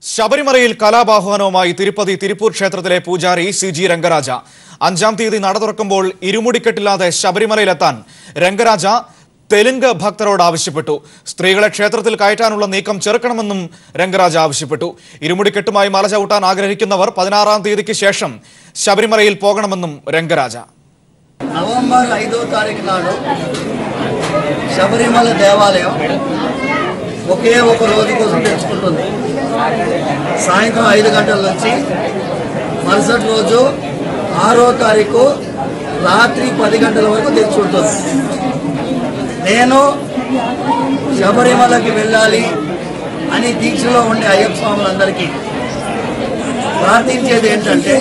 ശബരിമലയിൽ കലാബാഹ്വാനവുമായി തിരുപ്പതി തിരുപ്പൂർ ക്ഷേത്രത്തിലെ പൂജാരി സി ജി രംഗരാജ അഞ്ചാം തീയതി നട തുറക്കുമ്പോൾ ഇരുമുടിക്കെട്ടില്ലാതെ ശബരിമലയിലെത്താൻ രംഗരാജ തെലുങ്ക് ഭക്തരോട് ആവശ്യപ്പെട്ടു സ്ത്രീകളെ ക്ഷേത്രത്തിൽ കയറ്റാനുള്ള നീക്കം ചെറുക്കണമെന്നും രംഗരാജ ആവശ്യപ്പെട്ടു ഇരുമുടിക്കെട്ടുമായി മല ചവിട്ടാൻ ആഗ്രഹിക്കുന്നവർ പതിനാറാം തീയതിക്ക് ശേഷം ശബരിമലയിൽ പോകണമെന്നും രംഗരാജ నవంబర్ ఐదో తారీఖు నాడు శబరిమల దేవాలయం ఒకే ఒక రోజు కోసం తెచ్చుకుంటుంది సాయంత్రం ఐదు గంటల నుంచి మరుసటి రోజు ఆరో తారీఖు రాత్రి పది గంటల వరకు తెచ్చుకుంటుంది నేను శబరిమలకి వెళ్ళాలి అని దీక్షలో ఉండే అయ్యప్ప స్వాములందరికీ ప్రార్థించేది ఏంటంటే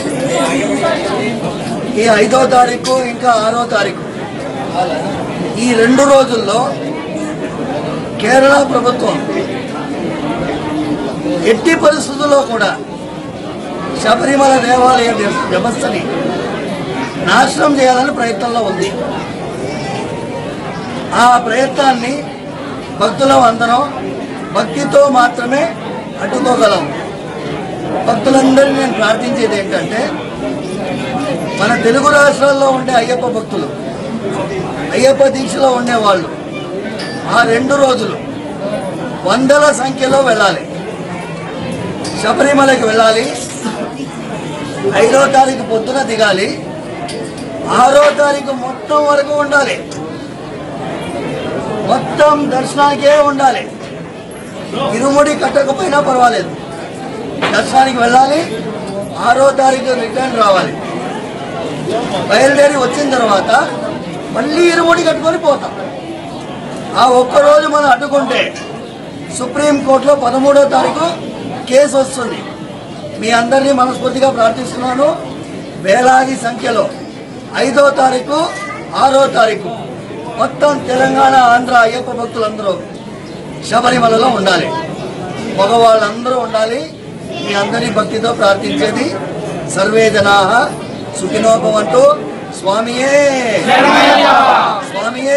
ఈ ఐదో తారీఖు ఇంకా ఆరో తారీఖు ఈ రెండు రోజుల్లో కేరళ ప్రభుత్వం ఎట్టి పరిస్థితుల్లో కూడా శబరిమల దేవాలయ వ్య- వ్యవస్థని నాశనం చేయాలని ప్రయత్నంలో ఉంది ఆ ప్రయత్నాన్ని భక్తులం అందరం భక్తితో మాత్రమే అడ్డుకోగలం భక్తులందరినీ నేను ప్రార్థించేది ఏంటంటే మన తెలుగు రాష్ట్రాల్లో ఉండే అయ్యప్ప భక్తులు అయ్యప్ప దీక్షలో ఉండేవాళ్ళు ఆ రెండు రోజులు వందల సంఖ్యలో వెళ్ళాలి శబరిమలకి వెళ్ళాలి ఐదో తారీఖు పొద్దున దిగాలి ఆరో తారీఖు మొత్తం వరకు ఉండాలి మొత్తం దర్శనానికే ఉండాలి ఇరుముడి కట్టకపోయినా పర్వాలేదు దర్శనానికి వెళ్ళాలి ఆరో తారీఖు రిటర్న్ రావాలి బయలుదేరి వచ్చిన తర్వాత మళ్ళీ ఇరుముడి కట్టుకొని పోతాం ఆ ఒక్కరోజు మనం అడ్డుకుంటే సుప్రీంకోర్టులో పదమూడో తారీఖు కేసు వస్తుంది మీ అందరినీ మనస్ఫూర్తిగా ప్రార్థిస్తున్నాను వేలాది సంఖ్యలో ఐదో తారీఖు ఆరో తారీఖు మొత్తం తెలంగాణ ఆంధ్ర అయ్యప్ప భక్తులందరూ శబరిమలలో ఉండాలి మగవాళ్ళందరూ ఉండాలి మీ అందరి భక్తితో ప్రార్థించేది సర్వే జనా సుఖినోభవంతు స్వామియే స్వామియే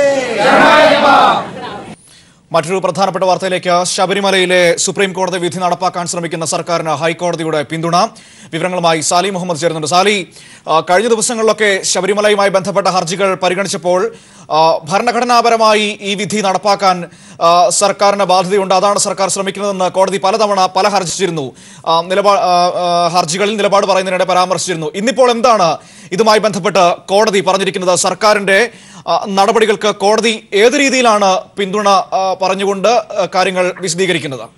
മറ്റൊരു പ്രധാനപ്പെട്ട വാർത്തയിലേക്ക് ശബരിമലയിലെ സുപ്രീം കോടതി വിധി നടപ്പാക്കാൻ ശ്രമിക്കുന്ന സർക്കാരിന് ഹൈക്കോടതിയുടെ പിന്തുണ വിവരങ്ങളുമായി സാലി മുഹമ്മദ് ചേരുന്നുണ്ട് സാലി ആ, കഴിഞ്ഞ ദിവസങ്ങളിലൊക്കെ ശബരിമലയുമായി ബന്ധപ്പെട്ട ഹർജികൾ പരിഗണിച്ചപ്പോൾ ആ, ഭരണഘടനാപരമായി ഈ വിധി നടപ്പാക്കാൻ ആ, സർക്കാരിന് ബാധ്യതയുണ്ട് അതാണ് സർക്കാർ ശ്രമിക്കുന്നതെന്ന് കോടതി പലതവണ പല ഹർജിച്ചിരുന്നു ആ, നിലപാ ആ, ആ, ഹർജികളിൽ നിലപാട് പറയുന്നതിനിടെ പരാമർശിച്ചിരുന്നു ഇന്നിപ്പോൾ എന്താണ് ഇതുമായി ബന്ധപ്പെട്ട് കോടതി പറഞ്ഞിരിക്കുന്നത് സർക്കാരിന്റെ ആ, നടപടികൾക്ക് കോടതി ഏത് രീതിയിലാണ് പിന്തുണ ആ, പറഞ്ഞുകൊണ്ട് ആ, കാര്യങ്ങൾ വിശദീകരിക്കുന്നത്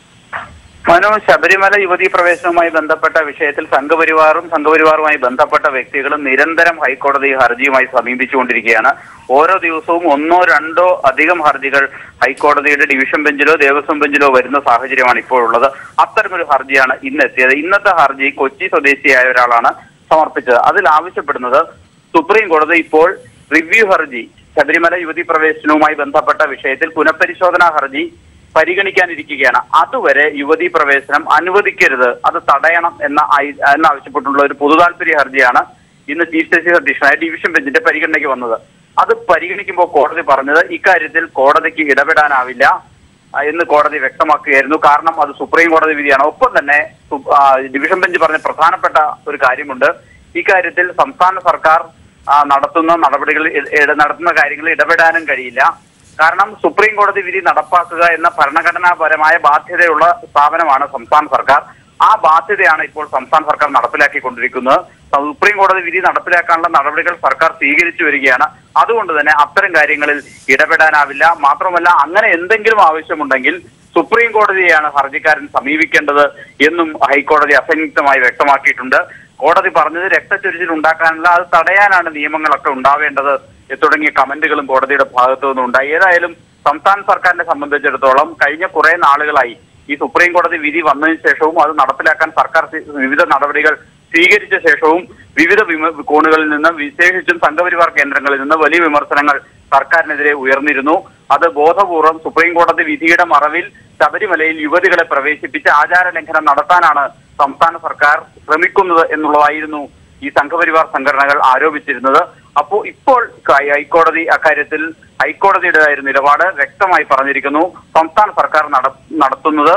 മനു ശബരിമല യുവതീ പ്രവേശനവുമായി ബന്ധപ്പെട്ട വിഷയത്തിൽ സംഘപരിവാറും സംഘപരിവാറുമായി ബന്ധപ്പെട്ട വ്യക്തികളും നിരന്തരം ഹൈക്കോടതി ഹർജിയുമായി സമീപിച്ചുകൊണ്ടിരിക്കുകയാണ് ഓരോ ദിവസവും ഒന്നോ രണ്ടോ അധികം ഹർജികൾ ഹൈക്കോടതിയുടെ ഡിവിഷൻ ബെഞ്ചിലോ ദേവസ്വം ബെഞ്ചിലോ വരുന്ന സാഹചര്യമാണ് ഇപ്പോഴുള്ളത് അത്തരമൊരു ഹർജിയാണ് ഇന്ന് എത്തിയത് ഇന്നത്തെ ഹർജി കൊച്ചി സ്വദേശിയായ ഒരാളാണ് സമർപ്പിച്ചത് അതിൽ ആവശ്യപ്പെടുന്നത് സുപ്രീം കോടതി ഇപ്പോൾ റിവ്യൂ ഹർജി ശബരിമല യുവതീ പ്രവേശനവുമായി ബന്ധപ്പെട്ട വിഷയത്തിൽ പുനഃപരിശോധനാ ഹർജി പരിഗണിക്കാനിരിക്കുകയാണ് അതുവരെ യുവതീ പ്രവേശനം അനുവദിക്കരുത് അത് തടയണം എന്ന ആയി- എന്നാവശ്യപ്പെട്ടുള്ള ഒരു പൊതുതാൽപര്യ ഹർജിയാണ് ഇന്ന് ചീഫ് ജസ്റ്റിസ് അധ്യക്ഷനായ ഡിവിഷൻ ബെഞ്ചിന്റെ പരിഗണനയ്ക്ക് വന്നത് അത് പരിഗണിക്കുമ്പോൾ കോടതി പറഞ്ഞത് ഇക്കാര്യത്തിൽ കോടതിക്ക് ഇടപെടാനാവില്ല ആ, എന്ന് കോടതി വ്യക്തമാക്കുകയായിരുന്നു കാരണം അത് സുപ്രീം കോടതി വിധിയാണ് ഒപ്പം തന്നെ സു- ആ, ഡിവിഷൻ ബെഞ്ച് പറഞ്ഞ പ്രധാനപ്പെട്ട ഒരു കാര്യമുണ്ട് ഇക്കാര്യത്തിൽ സംസ്ഥാന സർക്കാർ ആ, നടത്തുന്ന നടപടികളിൽ ഇട- ഇട- നടത്തുന്ന കാര്യങ്ങളിൽ ഇടപെടാനും കഴിയില്ല കാരണം സുപ്രീം കോടതി വിധി നടപ്പാക്കുക എന്ന ഭരണഘടനാപരമായ ബാധ്യതയുള്ള സ്ഥാപനമാണ് സംസ്ഥാന സർക്കാർ ആ ബാധ്യതയാണ് ഇപ്പോൾ സംസ്ഥാന സർക്കാർ നടപ്പിലാക്കിക്കൊണ്ടിരിക്കുന്നത് സുപ്രീം കോടതി വിധി നടപ്പിലാക്കാനുള്ള നടപടികൾ സർക്കാർ സ്വീകരിച്ചു വരികയാണ് അതുകൊണ്ട് തന്നെ അത്തരം കാര്യങ്ങളിൽ ഇടപെടാനാവില്ല മാത്രമല്ല അങ്ങനെ എന്തെങ്കിലും ആവശ്യമുണ്ടെങ്കിൽ സുപ്രീം കോടതിയെയാണ് ഹർജിക്കാരൻ സമീപിക്കേണ്ടത് എന്നും ഹൈക്കോടതി അസംയുക്തമായി വ്യക്തമാക്കിയിട്ടുണ്ട് കോടതി പറഞ്ഞത് രക്തച്ചൊരിച്ചിൽ ഉണ്ടാക്കാനല്ല അത് തടയാനാണ് നിയമങ്ങളൊക്കെ ഉണ്ടാവേണ്ടത് തുടങ്ങിയ കമന്റുകളും കോടതിയുടെ ഭാഗത്തു നിന്നുണ്ടായി ഏതായാലും സംസ്ഥാന സർക്കാരിനെ സംബന്ധിച്ചിടത്തോളം കഴിഞ്ഞ കുറെ നാളുകളായി ഈ സുപ്രീം കോടതി വിധി വന്നതിന് ശേഷവും അത് നടപ്പിലാക്കാൻ സർക്കാർ സ്വീ- വിവിധ നടപടികൾ സ്വീകരിച്ച ശേഷവും വിവിധ വിമ- കോണുകളിൽ നിന്ന് വിശേഷിച്ചും സംഘപരിവാർ കേന്ദ്രങ്ങളിൽ നിന്ന് വലിയ വിമർശനങ്ങൾ സർക്കാരിനെതിരെ ഉയർന്നിരുന്നു അത് ബോധപൂർവം സുപ്രീം കോടതി വിധിയുടെ മറവിൽ ശബരിമലയിൽ യുവതികളെ പ്രവേശിപ്പിച്ച് ആചാര ലംഘനം നടത്താനാണ് സംസ്ഥാന സർക്കാർ ശ്രമിക്കുന്നത് എന്നുള്ളതായിരുന്നു ഈ സംഘപരിവാർ സംഘടനകൾ ആരോപിച്ചിരുന്നത് അപ്പോ ഇപ്പോൾ ക- ഹൈക്കോടതി അക്കാര്യത്തിൽ ഹൈക്കോടതിയുടേതായ നിലപാട് വ്യക്തമായി പറഞ്ഞിരിക്കുന്നു സംസ്ഥാന സർക്കാർ നട- നടത്തുന്നത്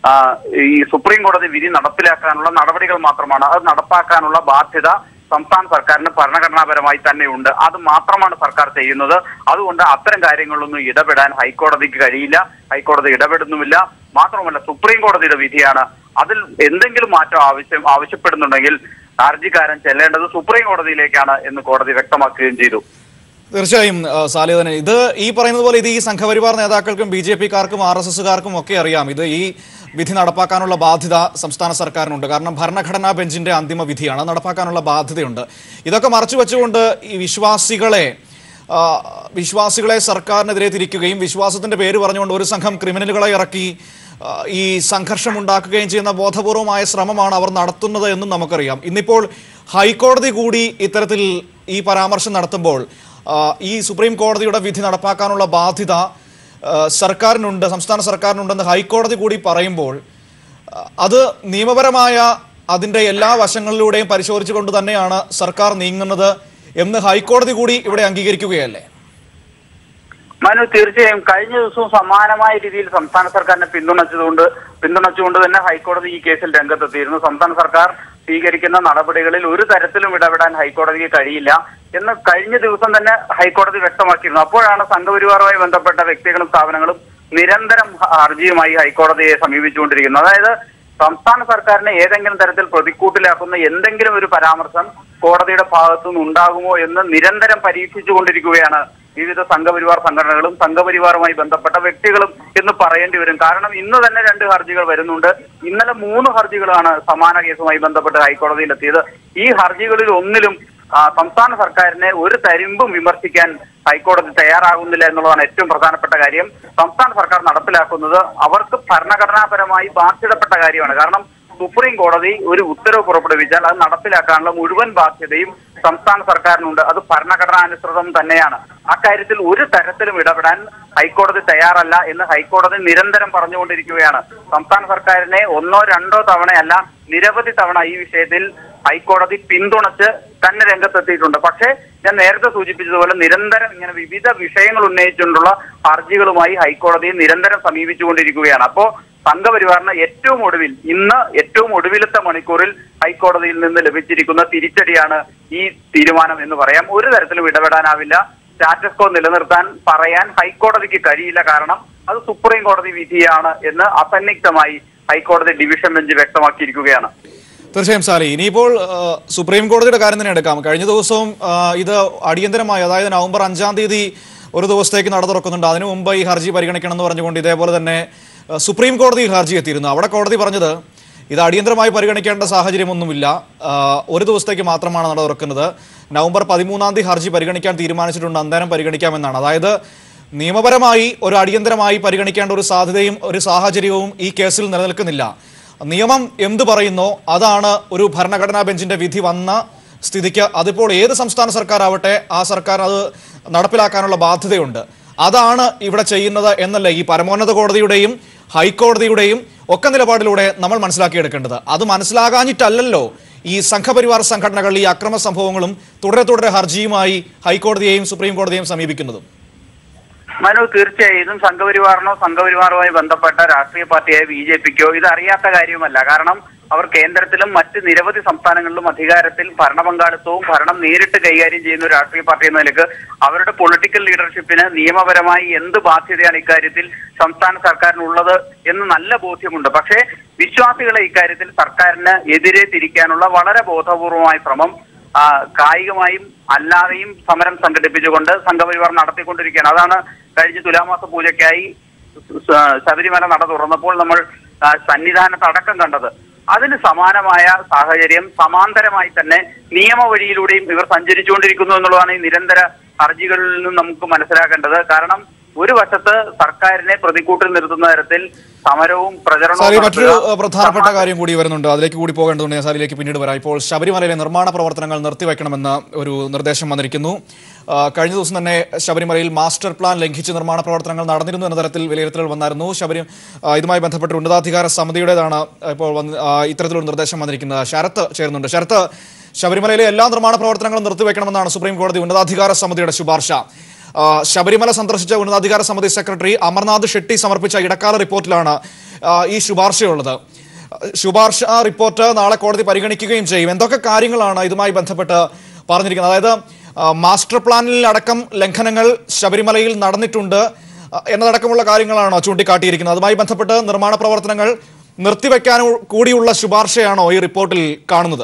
ആ, ഈ സുപ്രീം കോടതി വിധി നടപ്പിലാക്കാനുള്ള നടപടികൾ മാത്രമാണ് അത് നടപ്പാക്കാനുള്ള ബാധ്യത സംസ്ഥാന സർക്കാരിന് ഭരണഘടനാപരമായി തന്നെയുണ്ട് അത് മാത്രമാണ് സർക്കാർ ചെയ്യുന്നത് അതുകൊണ്ട് അത്തരം കാര്യങ്ങളിലൊന്നും ഇടപെടാൻ ഹൈക്കോടതിക്ക് കഴിയില്ല ഹൈക്കോടതി ഇടപെടുന്നുമില്ല മാത്രമല്ല സുപ്രീം കോടതിയുടെ വിധിയാണ് അതിൽ എന്തെങ്കിലും മാറ്റം ആവശ്യം ആവശ്യപ്പെടുന്നുണ്ടെങ്കിൽ ഹർജിക്കാരൻ ചെല്ലേണ്ടത് സുപ്രീം കോടതിയിലേക്കാണ് എന്ന് കോടതി വ്യക്തമാക്കുകയും ചെയ്തു തീർച്ചയായും ആ, സാലിയ തന്നെ ഇത് ഈ പറയുന്നത് പോലെ ഇത് ഈ സംഘപരിവാർ നേതാക്കൾക്കും ബി ജെ പിക്കാർക്കും ആർ എസ് എസുകാർക്കും ഒക്കെ അറിയാം ഇത് ഈ വിധി നടപ്പാക്കാനുള്ള ബാധ്യത സംസ്ഥാന സർക്കാരിനുണ്ട് കാരണം ഭരണഘടനാ ബെഞ്ചിന്റെ അന്തിമ വിധിയാണ് അത് നടപ്പാക്കാനുള്ള ബാധ്യതയുണ്ട് ഇതൊക്കെ മറച്ചു വെച്ചുകൊണ്ട് ഈ വിശ്വാസികളെ ആ, വിശ്വാസികളെ സർക്കാരിനെതിരെ തിരിക്കുകയും വിശ്വാസത്തിന്റെ പേര് പറഞ്ഞുകൊണ്ട് ഒരു സംഘം ക്രിമിനലുകളെ ഇറക്കി ആ, ഈ സംഘർഷം ഉണ്ടാക്കുകയും ചെയ്യുന്ന ബോധപൂർവമായ ശ്രമമാണ് അവർ നടത്തുന്നത് എന്നും നമുക്കറിയാം ഇന്നിപ്പോൾ ഹൈക്കോടതി കൂടി ഇത്തരത്തിൽ ഈ പരാമർശം നടത്തുമ്പോൾ ആ, ഈ സുപ്രീം കോടതിയുടെ വിധി നടപ്പാക്കാനുള്ള ബാധ്യത ആ, സർക്കാരിനുണ്ട് സംസ്ഥാന സർക്കാരിനുണ്ടെന്ന് ഹൈക്കോടതി കൂടി പറയുമ്പോൾ ആ, അത് നിയമപരമായ അതിന്റെ എല്ലാ വശങ്ങളിലൂടെയും പരിശോധിച്ചുകൊണ്ട് തന്നെയാണ് സർക്കാർ നീങ്ങുന്നത് എന്ന് ഹൈക്കോടതി കൂടി ഇവിടെ അംഗീകരിക്കുകയല്ലേ മനു തീർച്ചയായും കഴിഞ്ഞ ദിവസവും സമാനമായ രീതിയിൽ സംസ്ഥാന സർക്കാരിനെ പിന്തുണച്ചതുകൊണ്ട് പിന്തുണച്ചുകൊണ്ട് തന്നെ ഹൈക്കോടതി ഈ കേസിൽ രംഗത്തെത്തിയിരുന്നു സംസ്ഥാന സർക്കാർ സ്വീകരിക്കുന്ന നടപടികളിൽ ഒരു തരത്തിലും ഇടപെടാൻ ഹൈക്കോടതിക്ക് കഴിയില്ല എന്ന് കഴിഞ്ഞ ദിവസം തന്നെ ഹൈക്കോടതി വ്യക്തമാക്കിയിരുന്നു അപ്പോഴാണ് സംഘപരിവാറുമായി ബന്ധപ്പെട്ട വ്യക്തികളും സ്ഥാപനങ്ങളും നിരന്തരം ഹർജിയുമായി ഹൈക്കോടതിയെ സമീപിച്ചുകൊണ്ടിരിക്കുന്നത് അതായത് സംസ്ഥാന സർക്കാരിനെ ഏതെങ്കിലും തരത്തിൽ പ്രതിക്കൂട്ടിലാക്കുന്ന എന്തെങ്കിലും ഒരു പരാമർശം കോടതിയുടെ ഭാഗത്തുനിന്ന് ഉണ്ടാകുമോ എന്ന് നിരന്തരം പരീക്ഷിച്ചുകൊണ്ടിരിക്കുകയാണ് വിവിധ സംഘപരിവാർ സംഘടനകളും സംഘപരിവാറുമായി ബന്ധപ്പെട്ട വ്യക്തികളും എന്ന് പറയേണ്ടി വരും കാരണം ഇന്ന് തന്നെ രണ്ട് ഹർജികൾ വരുന്നുണ്ട് ഇന്നലെ മൂന്ന് ഹർജികളാണ് സമാന കേസുമായി ബന്ധപ്പെട്ട് ഹൈക്കോടതിയിൽ എത്തിയത് ഈ ഹർജികളിൽ ഒന്നിലും ആ, സംസ്ഥാന സർക്കാരിനെ ഒരു തരിമ്പും വിമർശിക്കാൻ ഹൈക്കോടതി തയ്യാറാകുന്നില്ല എന്നുള്ളതാണ് ഏറ്റവും പ്രധാനപ്പെട്ട കാര്യം സംസ്ഥാന സർക്കാർ നടപ്പിലാക്കുന്നത് അവർക്ക് ഭരണഘടനാപരമായി ബാധ്യതപ്പെട്ട കാര്യമാണ് കാരണം സുപ്രീം കോടതി ഒരു ഉത്തരവ് പുറപ്പെടുവിച്ചാൽ അത് നടപ്പിലാക്കാനുള്ള മുഴുവൻ ബാധ്യതയും സംസ്ഥാന സർക്കാരിനുണ്ട് അത് ഭരണഘടനാനുസൃതം തന്നെയാണ് അക്കാര്യത്തിൽ ഒരു തരത്തിലും ഇടപെടാൻ ഹൈക്കോടതി തയ്യാറല്ല എന്ന് ഹൈക്കോടതി നിരന്തരം പറഞ്ഞുകൊണ്ടിരിക്കുകയാണ് സംസ്ഥാന സർക്കാരിനെ ഒന്നോ രണ്ടോ തവണയല്ല നിരവധി തവണ ഈ വിഷയത്തിൽ ഹൈക്കോടതി പിന്തുണച്ച് തന്നെ രംഗത്തെത്തിയിട്ടുണ്ട് പക്ഷേ ഞാൻ നേരത്തെ സൂചിപ്പിച്ചതുപോലെ നിരന്തരം ഇങ്ങനെ വിവിധ വിഷയങ്ങൾ ഉന്നയിച്ചുകൊണ്ടുള്ള ഹർജികളുമായി ഹൈക്കോടതിയെ നിരന്തരം സമീപിച്ചുകൊണ്ടിരിക്കുകയാണ് അപ്പോ സംഘപരിവാറിന് ഏറ്റവും ഒടുവിൽ ഇന്ന് ഏറ്റവും ഒടുവിലത്തെ മണിക്കൂറിൽ ഹൈക്കോടതിയിൽ നിന്ന് ലഭിച്ചിരിക്കുന്ന തിരിച്ചടിയാണ് ഈ തീരുമാനം എന്ന് പറയാം ഒരു തരത്തിലും ഇടപെടാനാവില്ല സ്റ്റാറ്റസ് കോ നിലനിർത്താൻ പറയാൻ ഹൈക്കോടതിക്ക് കഴിയില്ല കാരണം അത് സുപ്രീം കോടതി വിധിയാണ് എന്ന് അസന്നിഗ്ധമായി ഹൈക്കോടതി ഡിവിഷൻ ബെഞ്ച് വ്യക്തമാക്കിയിരിക്കുകയാണ് തീർച്ചയായും സാലി ഇനിയിപ്പോൾ ആ, സുപ്രീം കോടതിയുടെ കാര്യം തന്നെ എടുക്കാം കഴിഞ്ഞ ദിവസവും ആ, ഇത് അടിയന്തരമായി അതായത് നവംബർ അഞ്ചാം തീയതി ഒരു ദിവസത്തേക്ക് നട തുറക്കുന്നുണ്ട് അതിനു മുമ്പ് ഈ ഹർജി പരിഗണിക്കണം എന്ന് പറഞ്ഞുകൊണ്ട് ഇതേപോലെ തന്നെ ആ, സുപ്രീം കോടതി ഹർജി എത്തിയിരുന്നു അവിടെ കോടതി പറഞ്ഞത് ഇത് അടിയന്തരമായി പരിഗണിക്കേണ്ട സാഹചര്യമൊന്നുമില്ല ആ, ഒരു ദിവസത്തേക്ക് മാത്രമാണ് നട തുറക്കുന്നത് നവംബർ പതിമൂന്നാം തീയതി ഹർജി പരിഗണിക്കാൻ തീരുമാനിച്ചിട്ടുണ്ട് അന്നേരം പരിഗണിക്കാമെന്നാണ് അതായത് നിയമപരമായി ഒരു അടിയന്തരമായി പരിഗണിക്കേണ്ട ഒരു സാധ്യതയും ഒരു സാഹചര്യവും ഈ കേസിൽ നിലനിൽക്കുന്നില്ല നിയമം എന്ത് പറയുന്നോ അതാണ് ഒരു ഭരണഘടനാ ബെഞ്ചിന്റെ വിധി വന്ന സ്ഥിതിക്ക് അതിപ്പോൾ ഏത് സംസ്ഥാന സർക്കാർ ആവട്ടെ ആ സർക്കാർ അത് നടപ്പിലാക്കാനുള്ള ബാധ്യതയുണ്ട് അതാണ് ഇവിടെ ചെയ്യുന്നത് എന്നല്ല ഈ പരമോന്നത കോടതിയുടെയും ഹൈക്കോടതിയുടെയും ഒക്കെ നിലപാടിലൂടെ നമ്മൾ മനസ്സിലാക്കിയെടുക്കേണ്ടത് അത് മനസ്സിലാകാഞ്ഞിട്ടല്ലല്ലോ ഈ സംഘപരിവാർ സംഘടനകൾ ഈ അക്രമ സംഭവങ്ങളും തുടരെ തുടരെ ഹർജിയുമായി ഹൈക്കോടതിയെയും സുപ്രീം കോടതിയെയും സമീപിക്കുന്നതും മനു തീർച്ചയായും സംഘപരിവാറിനോ സംഘപരിവാറുമായി ബന്ധപ്പെട്ട രാഷ്ട്രീയ പാർട്ടിയായ ബി ജെ പിക്കോ ഇത് അറിയാത്ത കാര്യവുമല്ല കാരണം അവർ കേന്ദ്രത്തിലും മറ്റ് നിരവധി സംസ്ഥാനങ്ങളിലും അധികാരത്തിൽ ഭരണ പങ്കാളിത്തവും ഭരണം നേരിട്ട് കൈകാര്യം ചെയ്യുന്ന ഒരു രാഷ്ട്രീയ പാർട്ടി എന്ന നിലക്ക് അവരുടെ പൊളിറ്റിക്കൽ ലീഡർഷിപ്പിന് നിയമപരമായി എന്ത് ബാധ്യതയാണ് ഇക്കാര്യത്തിൽ സംസ്ഥാന സർക്കാരിനുള്ളത് എന്ന് നല്ല ബോധ്യമുണ്ട് പക്ഷേ വിശ്വാസികളെ ഇക്കാര്യത്തിൽ സർക്കാരിന് എതിരെ തിരിക്കാനുള്ള വളരെ ബോധപൂർവമായ ശ്രമം ആ, കായികമായും അല്ലാതെയും സമരം സംഘടിപ്പിച്ചുകൊണ്ട് സംഘപരിവാർ നടത്തിക്കൊണ്ടിരിക്കുകയാണ് അതാണ് കഴിഞ്ഞ തുലാമാസ പൂജയ്ക്കായി സ- ശബരിമല നട തുറന്നപ്പോൾ നമ്മൾ ആ, സന്നിധാനത്തടക്കം കണ്ടത് അതിന് സമാനമായ സാഹചര്യം സമാന്തരമായി തന്നെ നിയമവഴിയിലൂടെയും ഇവർ സഞ്ചരിച്ചുകൊണ്ടിരിക്കുന്നു എന്നുള്ളതാണ് ഈ നിരന്തര ഹർജികളിൽ നിന്നും നമുക്ക് മനസ്സിലാക്കേണ്ടത് കാരണം ഒരു വശത്ത് സർക്കാരിനെ പ്രതിക്കൂട്ടിൽ നിർത്തുന്ന തരത്തിൽ സമരവും പ്രചരണവും സാരി മറ്റൊരു നടത്തുക. ഏഹ്, പ്രധാനപ്പെട്ട കാര്യം കൂടി വരുന്നുണ്ട് അതിലേക്ക് കൂടി പോകേണ്ടതുണ്ട് ഞാൻ സാരിയിലേക്ക് പിന്നീട് വരാം ഇപ്പോൾ ശബരിമലയിലെ നിർമ്മാണ പ്രവർത്തനങ്ങൾ നിർത്തിവെക്കണമെന്ന ഒരു നിർദ്ദേശം വന്നിരിക്കുന്നു ആ, കഴിഞ്ഞ ദിവസം തന്നെ ശബരിമലയിൽ മാസ്റ്റർ പ്ലാൻ ലംഘിച്ച് നിർമ്മാണ പ്രവർത്തനങ്ങൾ നടന്നിരുന്നു എന്ന തരത്തിൽ വിലയിരുത്തൽ വന്നായിരുന്നു ശബരി ആ, ഇതുമായി ബന്ധപ്പെട്ട് ഉന്നതാധികാര സമിതിയുടേതാണ് ഇപ്പോൾ വന്ന് ആ, ഇത്തരത്തിലൊരു നിർദ്ദേശം വന്നിരിക്കുന്നത് ശരത്ത് ചേരുന്നുണ്ട് ശരത്ത് ശബരിമലയിലെ എല്ലാ നിർമ്മാണ പ്രവർത്തനങ്ങളും നിർത്തിവെക്കണമെന്നാണ് സുപ്രീം കോടതി ഉന്നതാധികാര സമിതിയുടെ ശുപാർശ ആ, ശബരിമല സന്ദർശിച്ച ഉന്നതാധികാര സമിതി സെക്രട്ടറി അമർനാഥ് ഷെട്ടി സമർപ്പിച്ച ഇടക്കാല റിപ്പോർട്ടിലാണ് ആ, ഈ ശുപാർശയുള്ളത് ശുപാർശ റിപ്പോർട്ട് നാളെ കോടതി പരിഗണിക്കുകയും ചെയ്യും എന്തൊക്കെ കാര്യങ്ങളാണ് ഇതുമായി ബന്ധപ്പെട്ട് പറഞ്ഞിരിക്കുന്നത് അതായത് ആ, മാസ്റ്റർ പ്ലാനിൽ അടക്കം ലംഘനങ്ങൾ ശബരിമലയിൽ നടന്നിട്ടുണ്ട് ആ, എന്നതടക്കമുള്ള കാര്യങ്ങളാണോ ചൂണ്ടിക്കാട്ടിയിരിക്കുന്നത് അതുമായി ബന്ധപ്പെട്ട് നിർമ്മാണ പ്രവർത്തനങ്ങൾ നിർത്തിവെക്കാൻ കൂടിയുള്ള ശുപാർശയാണോ ഈ റിപ്പോർട്ടിൽ കാണുന്നത്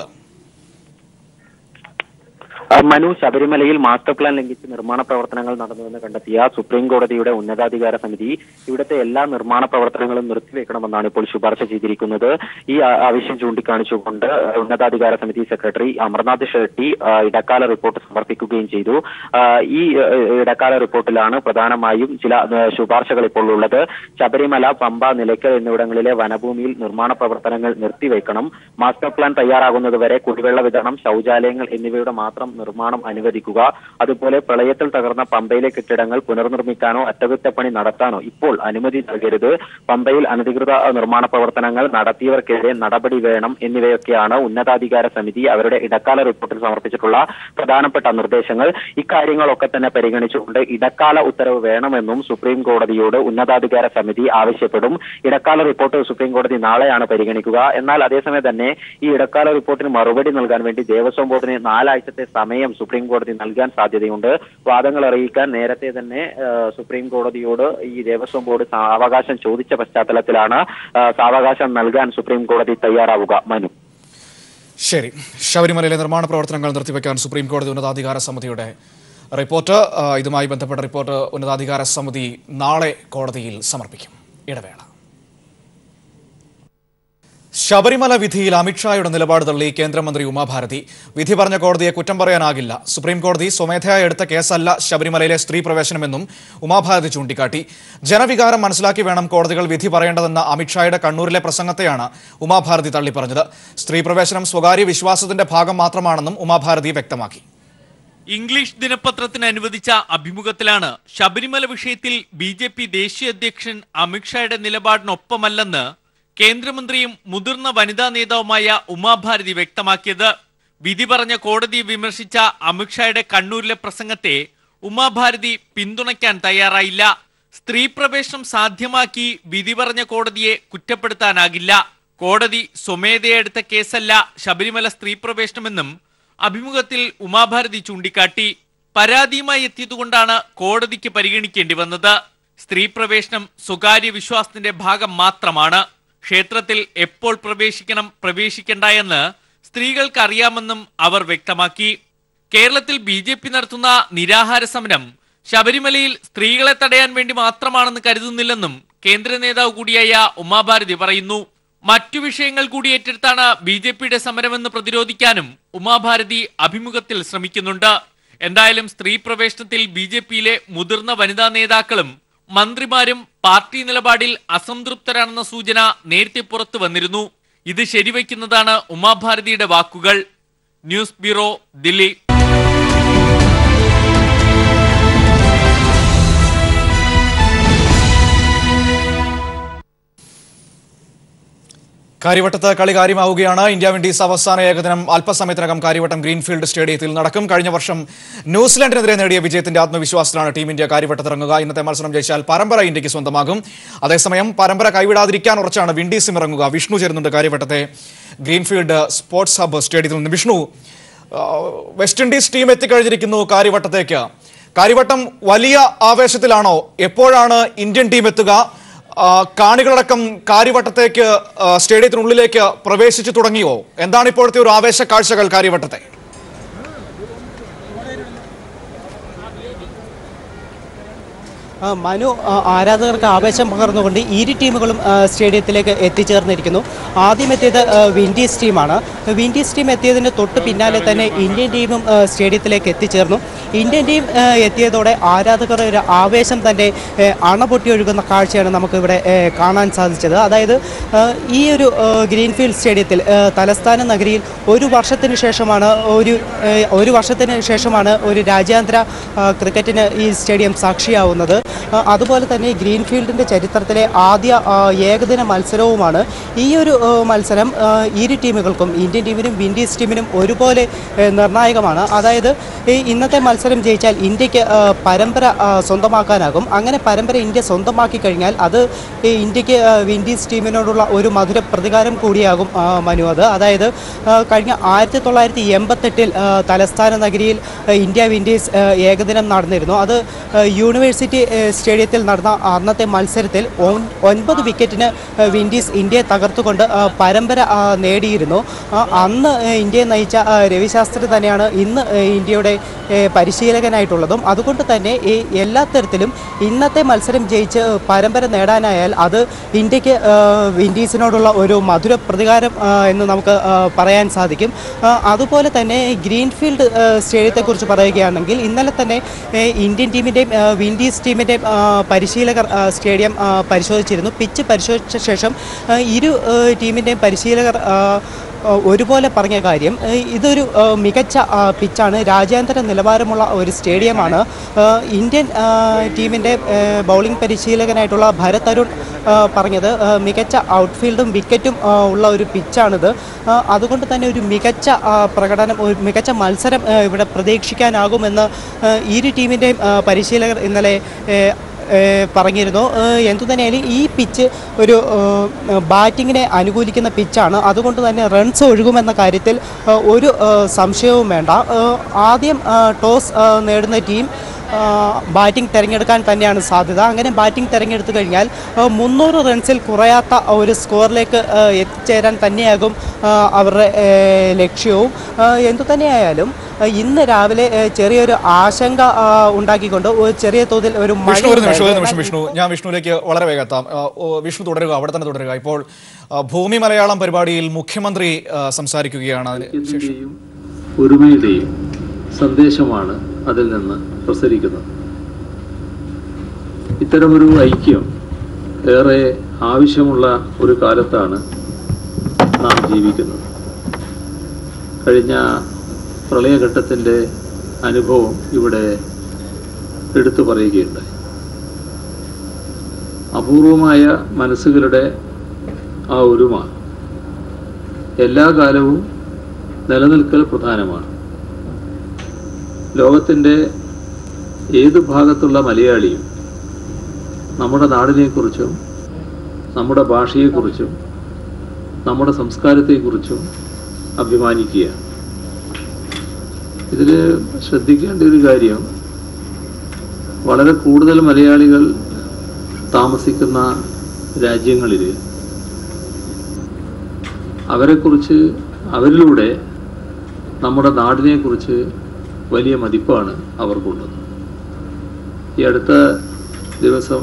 ആ, മനു ശബരിമലയിൽ മാസ്റ്റർ പ്ലാൻ ലംഘിച്ച് നിർമ്മാണ പ്രവർത്തനങ്ങൾ നടന്നുവെന്ന് കണ്ടെത്തിയ സുപ്രീം കോടതിയുടെ ഉന്നതാധികാര സമിതി ഇവിടുത്തെ എല്ലാ നിർമ്മാണ പ്രവർത്തനങ്ങളും നിർത്തിവെക്കണമെന്നാണ് ഇപ്പോൾ ശുപാർശ ചെയ്തിരിക്കുന്നത് ഈ ആ- ആവശ്യം ചൂണ്ടിക്കാണിച്ചുകൊണ്ട് ഉന്നതാധികാര സമിതി സെക്രട്ടറി അമർനാഥ് ഷെട്ടി ആ, ഇടക്കാല റിപ്പോർട്ട് സമർപ്പിക്കുകയും ചെയ്തു ആ, ഈ ആ, ഇടക്കാല റിപ്പോർട്ടിലാണ് പ്രധാനമായും ചില ആ, ശുപാർശകൾ ഇപ്പോൾ ഉള്ളത് ശബരിമല പമ്പ നിലയ്ക്കൽ എന്നിവിടങ്ങളിലെ വനഭൂമിയിൽ നിർമ്മാണ പ്രവർത്തനങ്ങൾ നിർത്തിവെക്കണം മാസ്റ്റർ പ്ലാൻ തയ്യാറാകുന്നതുവരെ കുടിവെള്ള വിതരണം ശൗചാലയങ്ങൾ എന്നിവയുടെ മാത്രം നിർമ്മാണം അനുവദിക്കുക അതുപോലെ പ്രളയത്തിൽ തകർന്ന പമ്പയിലെ കെട്ടിടങ്ങൾ പുനർനിർമ്മിക്കാനോ അറ്റകുറ്റപ്പണി നടത്താനോ ഇപ്പോൾ അനുമതി നൽകരുത് പമ്പയിൽ അനധികൃത നിർമ്മാണ പ്രവർത്തനങ്ങൾ നടത്തിയവർക്കെതിരെ നടപടി വേണം എന്നിവയൊക്കെയാണ് ഉന്നതാധികാര സമിതി അവരുടെ ഇടക്കാല റിപ്പോർട്ടിൽ സമർപ്പിച്ചിട്ടുള്ള പ്രധാനപ്പെട്ട നിർദ്ദേശങ്ങൾ ഇക്കാര്യങ്ങളൊക്കെ തന്നെ പരിഗണിച്ചുകൊണ്ട് ഇടക്കാല ഉത്തരവ് വേണമെന്നും സുപ്രീം കോടതിയോട് ഉന്നതാധികാര സമിതി ആവശ്യപ്പെടും ഇടക്കാല റിപ്പോർട്ട് സുപ്രീം കോടതി നാളെയാണ് പരിഗണിക്കുക എന്നാൽ അതേസമയം തന്നെ ഈ ഇടക്കാല റിപ്പോർട്ടിന് മറുപടി നൽകാൻ വേണ്ടി ദേവസ്വം ബോർഡിന് നാലാഴ്ചത്തെ സമയം സുപ്രീം കോടതി നൽകാൻ സാധ്യതയുണ്ട് വാദങ്ങൾ അറിയിക്കാൻ നേരത്തെ തന്നെ ആ, സുപ്രീം കോടതിയോട് ഈ ദേവസ്വം ബോർഡ് സാവകാശം ചോദിച്ച പശ്ചാത്തലത്തിലാണ് ആ, സാവകാശം നൽകാൻ സുപ്രീം കോടതി തയ്യാറാവുക മനു ശരി ശബരിമലയിലെ നിർമ്മാണ പ്രവർത്തനങ്ങൾ നിർത്തിവെക്കാൻ സുപ്രീം കോടതി ഉന്നതാധികാര സമിതിയുടെ റിപ്പോർട്ട് ആ, ഇതുമായി ബന്ധപ്പെട്ട റിപ്പോർട്ട് ഉന്നതാധികാര സമിതി നാളെ കോടതിയിൽ സമർപ്പിക്കും ഇടവേള ശബരിമല വിധിയിൽ അമിത്ഷായുടെ നിലപാട് തള്ളി കേന്ദ്രമന്ത്രി ഉമാഭാരതി വിധി പറഞ്ഞ കോടതിയെ കുറ്റം പറയാനാകില്ല സുപ്രീം കോടതി സ്വമേധയാ എടുത്ത കേസല്ല ശബരിമലയിലെ സ്ത്രീ പ്രവേശനമെന്നും ഉമാഭാരതി ചൂണ്ടിക്കാട്ടി ജനവികാരം മനസ്സിലാക്കി വേണം കോടതികൾ വിധി പറയേണ്ടതെന്ന അമിത്ഷായുടെ കണ്ണൂരിലെ പ്രസംഗത്തെയാണ് ഉമാഭാരതി തള്ളിപ്പറഞ്ഞത് സ്ത്രീ പ്രവേശനം സ്വകാര്യ വിശ്വാസത്തിന്റെ ഭാഗം മാത്രമാണെന്നും ഉമാഭാരതി വ്യക്തമാക്കി ഇംഗ്ലീഷ് ദിനപത്രത്തിന് അനുവദിച്ച അഭിമുഖത്തിലാണ് ശബരിമല വിഷയത്തിൽ ബി ജെ പി ദേശീയ അധ്യക്ഷൻ അമിത്ഷായുടെ നിലപാടിനൊപ്പമല്ലെന്ന് കേന്ദ്രമന്ത്രിയും മുതിർന്ന വനിതാ നേതാവുമായ ഉമാഭാരതി വ്യക്തമാക്കിയത് വിധി പറഞ്ഞ കോടതിയെ വിമർശിച്ച അമിത്ഷായുടെ കണ്ണൂരിലെ പ്രസംഗത്തെ ഉമാഭാരതി പിന്തുണയ്ക്കാൻ തയ്യാറായില്ല സ്ത്രീ പ്രവേശനം സാധ്യമാക്കി വിധി പറഞ്ഞ കോടതിയെ കുറ്റപ്പെടുത്താനാകില്ല കോടതി സ്വമേധയെടുത്ത കേസല്ല ശബരിമല സ്ത്രീ പ്രവേശനമെന്നും അഭിമുഖത്തിൽ ഉമാഭാരതി ചൂണ്ടിക്കാട്ടി പരാതിയുമായി എത്തിയതുകൊണ്ടാണ് കോടതിക്ക് പരിഗണിക്കേണ്ടി വന്നത് സ്ത്രീ പ്രവേശനം സ്വകാര്യ വിശ്വാസത്തിന്റെ ഭാഗം മാത്രമാണ് ക്ഷേത്രത്തിൽ എപ്പോൾ പ്രവേശിക്കണം പ്രവേശിക്കണ്ട എന്ന് സ്ത്രീകൾക്ക് അറിയാമെന്നും അവർ വ്യക്തമാക്കി കേരളത്തിൽ ബി ജെ പി നടത്തുന്ന നിരാഹാര സമരം ശബരിമലയിൽ സ്ത്രീകളെ തടയാൻ വേണ്ടി മാത്രമാണെന്ന് കരുതുന്നില്ലെന്നും കേന്ദ്ര നേതാവ് കൂടിയായ ഉമാഭാരതി പറയുന്നു മറ്റു വിഷയങ്ങൾ കൂടി ഏറ്റെടുത്താണ് ബി ജെ പിയുടെ സമരമെന്ന് പ്രതിരോധിക്കാനും ഉമാഭാരതി അഭിമുഖത്തിൽ ശ്രമിക്കുന്നുണ്ട് എന്തായാലും സ്ത്രീ പ്രവേശനത്തിൽ ബി ജെ പിയിലെ മുതിർന്ന വനിതാ നേതാക്കളും മന്ത്രിമാരും പാർട്ടി നിലപാടിൽ അസംതൃപ്തരാണെന്ന സൂചന നേരത്തെ പുറത്തു വന്നിരുന്നു ഇത് ശരിവയ്ക്കുന്നതാണ് ഉമാഭാരതിയുടെ വാക്കുകൾ ന്യൂസ് ബ്യൂറോ ദില്ലി കാര്യവട്ടത്ത് കളി കാര്യമാവുകയാണ് ഇന്ത്യ വിൻഡീസ് അവസാന ഏകദിനം അല്പസമയത്തിനകം കാര്യവട്ടം ഗ്രീൻഫീൽഡ് സ്റ്റേഡിയത്തിൽ നടക്കും കഴിഞ്ഞ വർഷം ന്യൂസിലൻഡിനെതിരെ നേടിയ വിജയത്തിന്റെ ആത്മവിശ്വാസത്തിലാണ് ടീം ഇന്ത്യ കാര്യവട്ടത്തിറങ്ങുക ഇന്നത്തെ മത്സരം ജയിച്ചാൽ പരമ്പര ഇന്ത്യക്ക് സ്വന്തമാകും അതേസമയം പരമ്പര കൈവിടാതിരിക്കാൻ ഉറച്ചാണ് വിൻഡീസും ഇറങ്ങുക വിഷ്ണു ചേരുന്നുണ്ട് കാര്യവട്ടത്തെ ഗ്രീൻഫീൽഡ് സ്പോർട്സ് ഹബ്ബ് സ്റ്റേഡിയത്തിൽ നിന്ന് വിഷ്ണു ആ, വെസ്റ്റ് ഇൻഡീസ് ടീം എത്തിക്കഴിഞ്ഞിരിക്കുന്നു കാര്യവട്ടത്തേക്ക് കാര്യവട്ടം വലിയ ആവേശത്തിലാണോ എപ്പോഴാണ് ഇന്ത്യൻ ടീം എത്തുക ആ, കാണികളടക്കം കാര്യവട്ടത്തേക്ക് ആ, സ്റ്റേഡിയത്തിനുള്ളിലേക്ക് പ്രവേശിച്ചു തുടങ്ങിയോ എന്താണ് ഇപ്പോഴത്തെ ഒരു ആവേശ കാഴ്ചകൾ കാര്യവട്ടത്തെ ആ, മനു ആ, ആരാധകർക്ക് ആവേശം പകർന്നുകൊണ്ട് ഇരു ടീമുകളും ആ, സ്റ്റേഡിയത്തിലേക്ക് എത്തിച്ചേർന്നിരിക്കുന്നു ആദ്യം എത്തിയത് ആ, വിൻഡീസ് ടീമാണ് വിൻഡീസ് ടീം എത്തിയതിന് തൊട്ട് പിന്നാലെ തന്നെ ഇന്ത്യൻ ടീമും ആ, സ്റ്റേഡിയത്തിലേക്ക് എത്തിച്ചേർന്നു ഇന്ത്യൻ ടീം ആ, എത്തിയതോടെ ആരാധകർ ഒരു ആവേശം തന്നെ ഏ, അണപൊട്ടി ഒഴുകുന്ന കാഴ്ചയാണ് നമുക്കിവിടെ ഏ, കാണാൻ സാധിച്ചത് അതായത് ആ, ഈ ഒരു ആ, ഗ്രീൻഫീൽഡ് സ്റ്റേഡിയത്തിൽ ആ, തലസ്ഥാന നഗരിയിൽ ഒരു വർഷത്തിന് ശേഷമാണ് ഒരു ഏ, ഒരു വർഷത്തിന് ശേഷമാണ് ഒരു രാജ്യാന്തര ആ, ക്രിക്കറ്റിന് ഈ സ്റ്റേഡിയം സാക്ഷിയാവുന്നത് ആ, അതുപോലെ തന്നെ ഗ്രീൻഫീൽഡിൻ്റെ ചരിത്രത്തിലെ ആദ്യ ആ, ഏകദിന മത്സരവുമാണ് ഈ ഒരു ആ, മത്സരം ആ, ഇരു ടീമുകൾക്കും ഇന്ത്യൻ ടീമിനും വിൻഡീസ് ടീമിനും ഒരുപോലെ ഏ, നിർണായകമാണ് അതായത് ഈ ഇന്നത്തെ മത്സരം ജയിച്ചാൽ ഇന്ത്യക്ക് ആ, പരമ്പര ആ, സ്വന്തമാക്കാനാകും അങ്ങനെ പരമ്പര ഇന്ത്യ സ്വന്തമാക്കി കഴിഞ്ഞാൽ അത് ഈ ഇന്ത്യക്ക് ആ, വിൻഡീസ് ടീമിനോടുള്ള ഒരു മധുര പ്രതികാരം കൂടിയാകും ആ, മനു അത് അതായത് ആ, കഴിഞ്ഞ ആയിരത്തി തൊള്ളായിരത്തി എൺപത്തെട്ടിൽ തലസ്ഥാന നഗരിയിൽ ആ, ഇന്ത്യ വിൻഡീസ് ആ, ഏകദിനം നടന്നിരുന്നു അത് ആ, യൂണിവേഴ്സിറ്റി ആ, സ്റ്റേഡിയത്തിൽ നടന്ന അന്നത്തെ മത്സരത്തിൽ ഒൻ- ഒൻപത് വിക്കറ്റിന് ആ, വിൻഡീസ് ഇന്ത്യയെ തകർത്തുകൊണ്ട് ആ, പരമ്പര ആ, നേടിയിരുന്നു ആ, അന്ന് ആ, ഇന്ത്യയെ നയിച്ച ആ, രവിശാസ്ത്രി തന്നെയാണ് ഇന്ന് ആ, ഇന്ത്യയുടെ ആ, പരിശീലകനായിട്ടുള്ളതും അതുകൊണ്ട് തന്നെ ഈ എല്ലാ തരത്തിലും ഇന്നത്തെ മത്സരം ജയിച്ച് പരമ്പര നേടാനായാൽ അത് ഇന്ത്യക്ക് ആ, വിൻഡീസിനോടുള്ള ഒരു മധുര പ്രതികാരം ആ, എന്ന് നമുക്ക് ആ, പറയാൻ സാധിക്കും ആ, അതുപോലെ തന്നെ ഗ്രീൻഫീൽഡ് ആ, സ്റ്റേഡിയത്തെക്കുറിച്ച് പറയുകയാണെങ്കിൽ ഇന്നലെ തന്നെ ഏ, ഇന്ത്യൻ ടീമിൻ്റെയും ആ, വിൻഡീസ് ടീമിൻ്റെയും ആ, പരിശീലകർ ആ, സ്റ്റേഡിയം ആ, പരിശോധിച്ചിരുന്നു പിച്ച് പരിശോധിച്ച ശേഷം ആ, ഇരു ആ, ടീമിൻ്റെയും പരിശീലകർ ആ, ആ, ഒരുപോലെ പറഞ്ഞ കാര്യം ഏ, ഇതൊരു ആ, മികച്ച ആ, പിച്ചാണ് രാജ്യാന്തര നിലവാരമുള്ള ഒരു സ്റ്റേഡിയമാണ് ആ, ഇന്ത്യൻ ആ, ടീമിൻ്റെ ഏ, ബൗളിംഗ് പരിശീലകനായിട്ടുള്ള ഭരത് അരുൺ ആ, പറഞ്ഞത് ആ, മികച്ച ഔട്ട്ഫീൽഡും വിക്കറ്റും ആ, ഉള്ള ഒരു പിച്ചാണിത് ആ, അതുകൊണ്ട് തന്നെ ഒരു മികച്ച ആ, പ്രകടനം ഒരു മികച്ച മത്സരം ആ, ഇവിടെ പ്രതീക്ഷിക്കാനാകുമെന്ന് ആ, ഇരു ടീമിൻ്റെയും ആ, പരിശീലകർ ഇന്നലെ ഏ, ഏഹ് പറഞ്ഞിരുന്നു ഏഹ് എന്തു തന്നെയായാലും ഈ പിച്ച് ഒരു ഏഹ് ബാറ്റിങ്ങിനെ അനുകൂലിക്കുന്ന പിച്ചാണ് അതുകൊണ്ട് തന്നെ റൺസ് ഒഴുകുമെന്ന കാര്യത്തിൽ ഏഹ് ഒരു ഏഹ് സംശയവും വേണ്ട ഏഹ് ആദ്യം ഏഹ് ടോസ് ഏഹ് നേടുന്ന ടീം ബാറ്റിംഗ് തിരഞ്ഞെടുക്കാൻ തന്നെയാണ് സാധ്യത അങ്ങനെ ബാറ്റിംഗ് തിരഞ്ഞെടുത്തു കഴിഞ്ഞാൽ ഏഹ് മുന്നൂറ് റൺസിൽ കുറയാത്ത ഒരു സ്കോറിലേക്ക് ഏഹ് എത്തിച്ചേരാൻ തന്നെയാകും ഏഹ് അവരുടെ ഏഹ് ലക്ഷ്യവും ഏഹ് എന്തു തന്നെയായാലും ഏഹ് ഇന്ന് രാവിലെ ഏഹ് ചെറിയൊരു ആശങ്ക ഏഹ് ഉണ്ടാക്കിക്കൊണ്ട് ഒരു ചെറിയ തോതിൽ ഒരു മഴ വിഷ്ണു ഒരു നിമിഷം ഒരു ഉണ്ടായിരുന്നു. നിമിഷം വിഷ്ണു ഞാൻ വിഷ്ണുവിലേക്ക് വളരെ വേഗം എത്താം ആ, ഓ, വിഷ്ണു തുടരുക അവിടെ തന്നെ തുടരുക ഇപ്പോൾ ആ, ഭൂമി മലയാളം പരിപാടിയിൽ മുഖ്യമന്ത്രി ആ, സംസാരിക്കുകയാണ് അതിന് ശേഷം ഐക്യത്തിന്റെയും ഒരുമയുടെയും സന്ദേശമാണ് അതിൽ നിന്ന് പ്രസരിക്കുന്നത് ഇത്തരമൊരു ഐക്യം ഏറെ ആവശ്യമുള്ള ഒരു കാലത്താണ് നാം ജീവിക്കുന്നത് കഴിഞ്ഞ പ്രളയഘട്ടത്തിൻ്റെ അനുഭവം ഇവിടെ എടുത്തു പറയുകയുണ്ടായി അപൂർവമായ മനസ്സുകളുടെ ആ ഒരുമ എല്ലാ കാലവും നിലനിൽക്കൽ പ്രധാനമാണ് ലോകത്തിൻ്റെ ഏത് ഭാഗത്തുള്ള മലയാളിയും നമ്മുടെ നാടിനെക്കുറിച്ചും നമ്മുടെ ഭാഷയെക്കുറിച്ചും നമ്മുടെ സംസ്കാരത്തെക്കുറിച്ചും അഭിമാനിക്കുകയാണ് ഇതിൽ ശ്രദ്ധിക്കേണ്ട ഒരു കാര്യം വളരെ കൂടുതൽ മലയാളികൾ താമസിക്കുന്ന രാജ്യങ്ങളിൽ അവരെക്കുറിച്ച് അവരിലൂടെ നമ്മുടെ നാടിനെക്കുറിച്ച് വലിയ മതിപ്പാണ് അവർക്കുള്ളത് ഈ അടുത്ത ദിവസം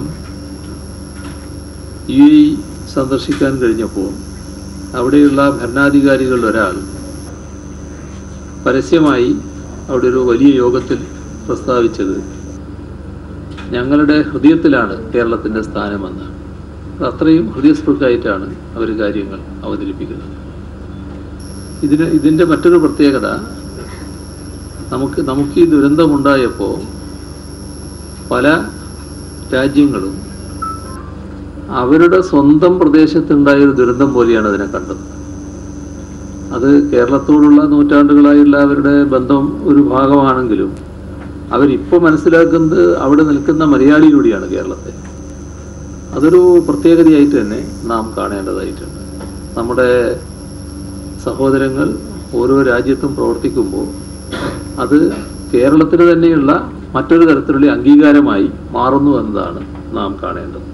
യു എ സന്ദർശിക്കാൻ കഴിഞ്ഞപ്പോൾ അവിടെയുള്ള ഭരണാധികാരികളിൽ ഒരാൾ പരസ്യമായി അവിടെ ഒരു വലിയ യോഗത്തിൽ പ്രസ്താവിച്ചത് ഞങ്ങളുടെ ഹൃദയത്തിലാണ് കേരളത്തിൻ്റെ സ്ഥാനമെന്ന് അത് അത്രയും ഹൃദയസ്പൃക്കായിട്ടാണ് അവർ കാര്യങ്ങൾ അവതരിപ്പിക്കുന്നത് ഇതിന് ഇതിൻ്റെ മറ്റൊരു പ്രത്യേകത നമുക്ക് നമുക്ക് ഈ ദുരന്തമുണ്ടായപ്പോൾ പല രാജ്യങ്ങളും അവരുടെ സ്വന്തം പ്രദേശത്തുണ്ടായ ഒരു ദുരന്തം പോലെയാണ് അതിനെ കണ്ടത് അത് കേരളത്തോടുള്ള നൂറ്റാണ്ടുകളായുള്ള അവരുടെ ബന്ധം ഒരു ഭാഗമാണെങ്കിലും അവരിപ്പോൾ മനസ്സിലാക്കുന്നത് അവിടെ നിൽക്കുന്ന മലയാളിയിലൂടെയാണ് കേരളത്തെ അതൊരു പ്രത്യേകതയായിട്ട് തന്നെ നാം കാണേണ്ടതായിട്ടുണ്ട് നമ്മുടെ സഹോദരങ്ങൾ ഓരോ രാജ്യത്തും പ്രവർത്തിക്കുമ്പോൾ അത് കേരളത്തിന് തന്നെയുള്ള മറ്റൊരു തരത്തിലുള്ള അംഗീകാരമായി മാറുന്നു എന്നതാണ് നാം കാണേണ്ടത്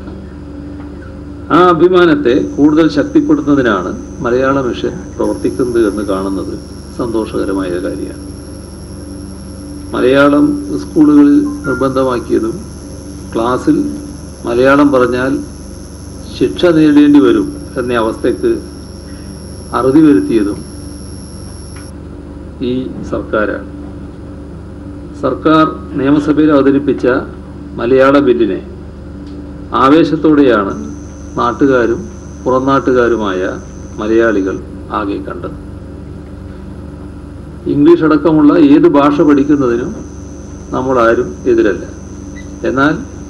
ആ അഭിമാനത്തെ കൂടുതൽ ശക്തിപ്പെടുത്തുന്നതിനാണ് മലയാള മിഷൻ പ്രവർത്തിക്കുന്നത് എന്ന് കാണുന്നത് സന്തോഷകരമായ കാര്യമാണ് മലയാളം സ്കൂളുകളിൽ നിർബന്ധമാക്കിയതും ക്ലാസ്സിൽ മലയാളം പറഞ്ഞാൽ ശിക്ഷ നേടേണ്ടി വരും എന്ന അവസ്ഥയ്ക്ക് അറുതി വരുത്തിയതും ഈ സർക്കാരാണ് സർക്കാർ നിയമസഭയിൽ അവതരിപ്പിച്ച മലയാള ബില്ലിനെ ആവേശത്തോടെയാണ് നാട്ടുകാരും പുറംനാട്ടുകാരുമായ മലയാളികൾ ആകെ കണ്ടത് ഇംഗ്ലീഷ് അടക്കമുള്ള ഏത് ഭാഷ പഠിക്കുന്നതിനും നമ്മൾ ആരും എതിരല്ല എന്നാൽ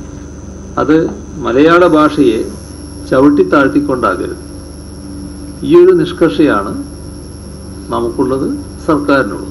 അത് മലയാള ഭാഷയെ ചവിട്ടിത്താഴ്ത്തിക്കൊണ്ടാകരുത് ഈ ഒരു നിഷ്കർഷയാണ് നമുക്കുള്ളത് സർക്കാരിനുള്ളത്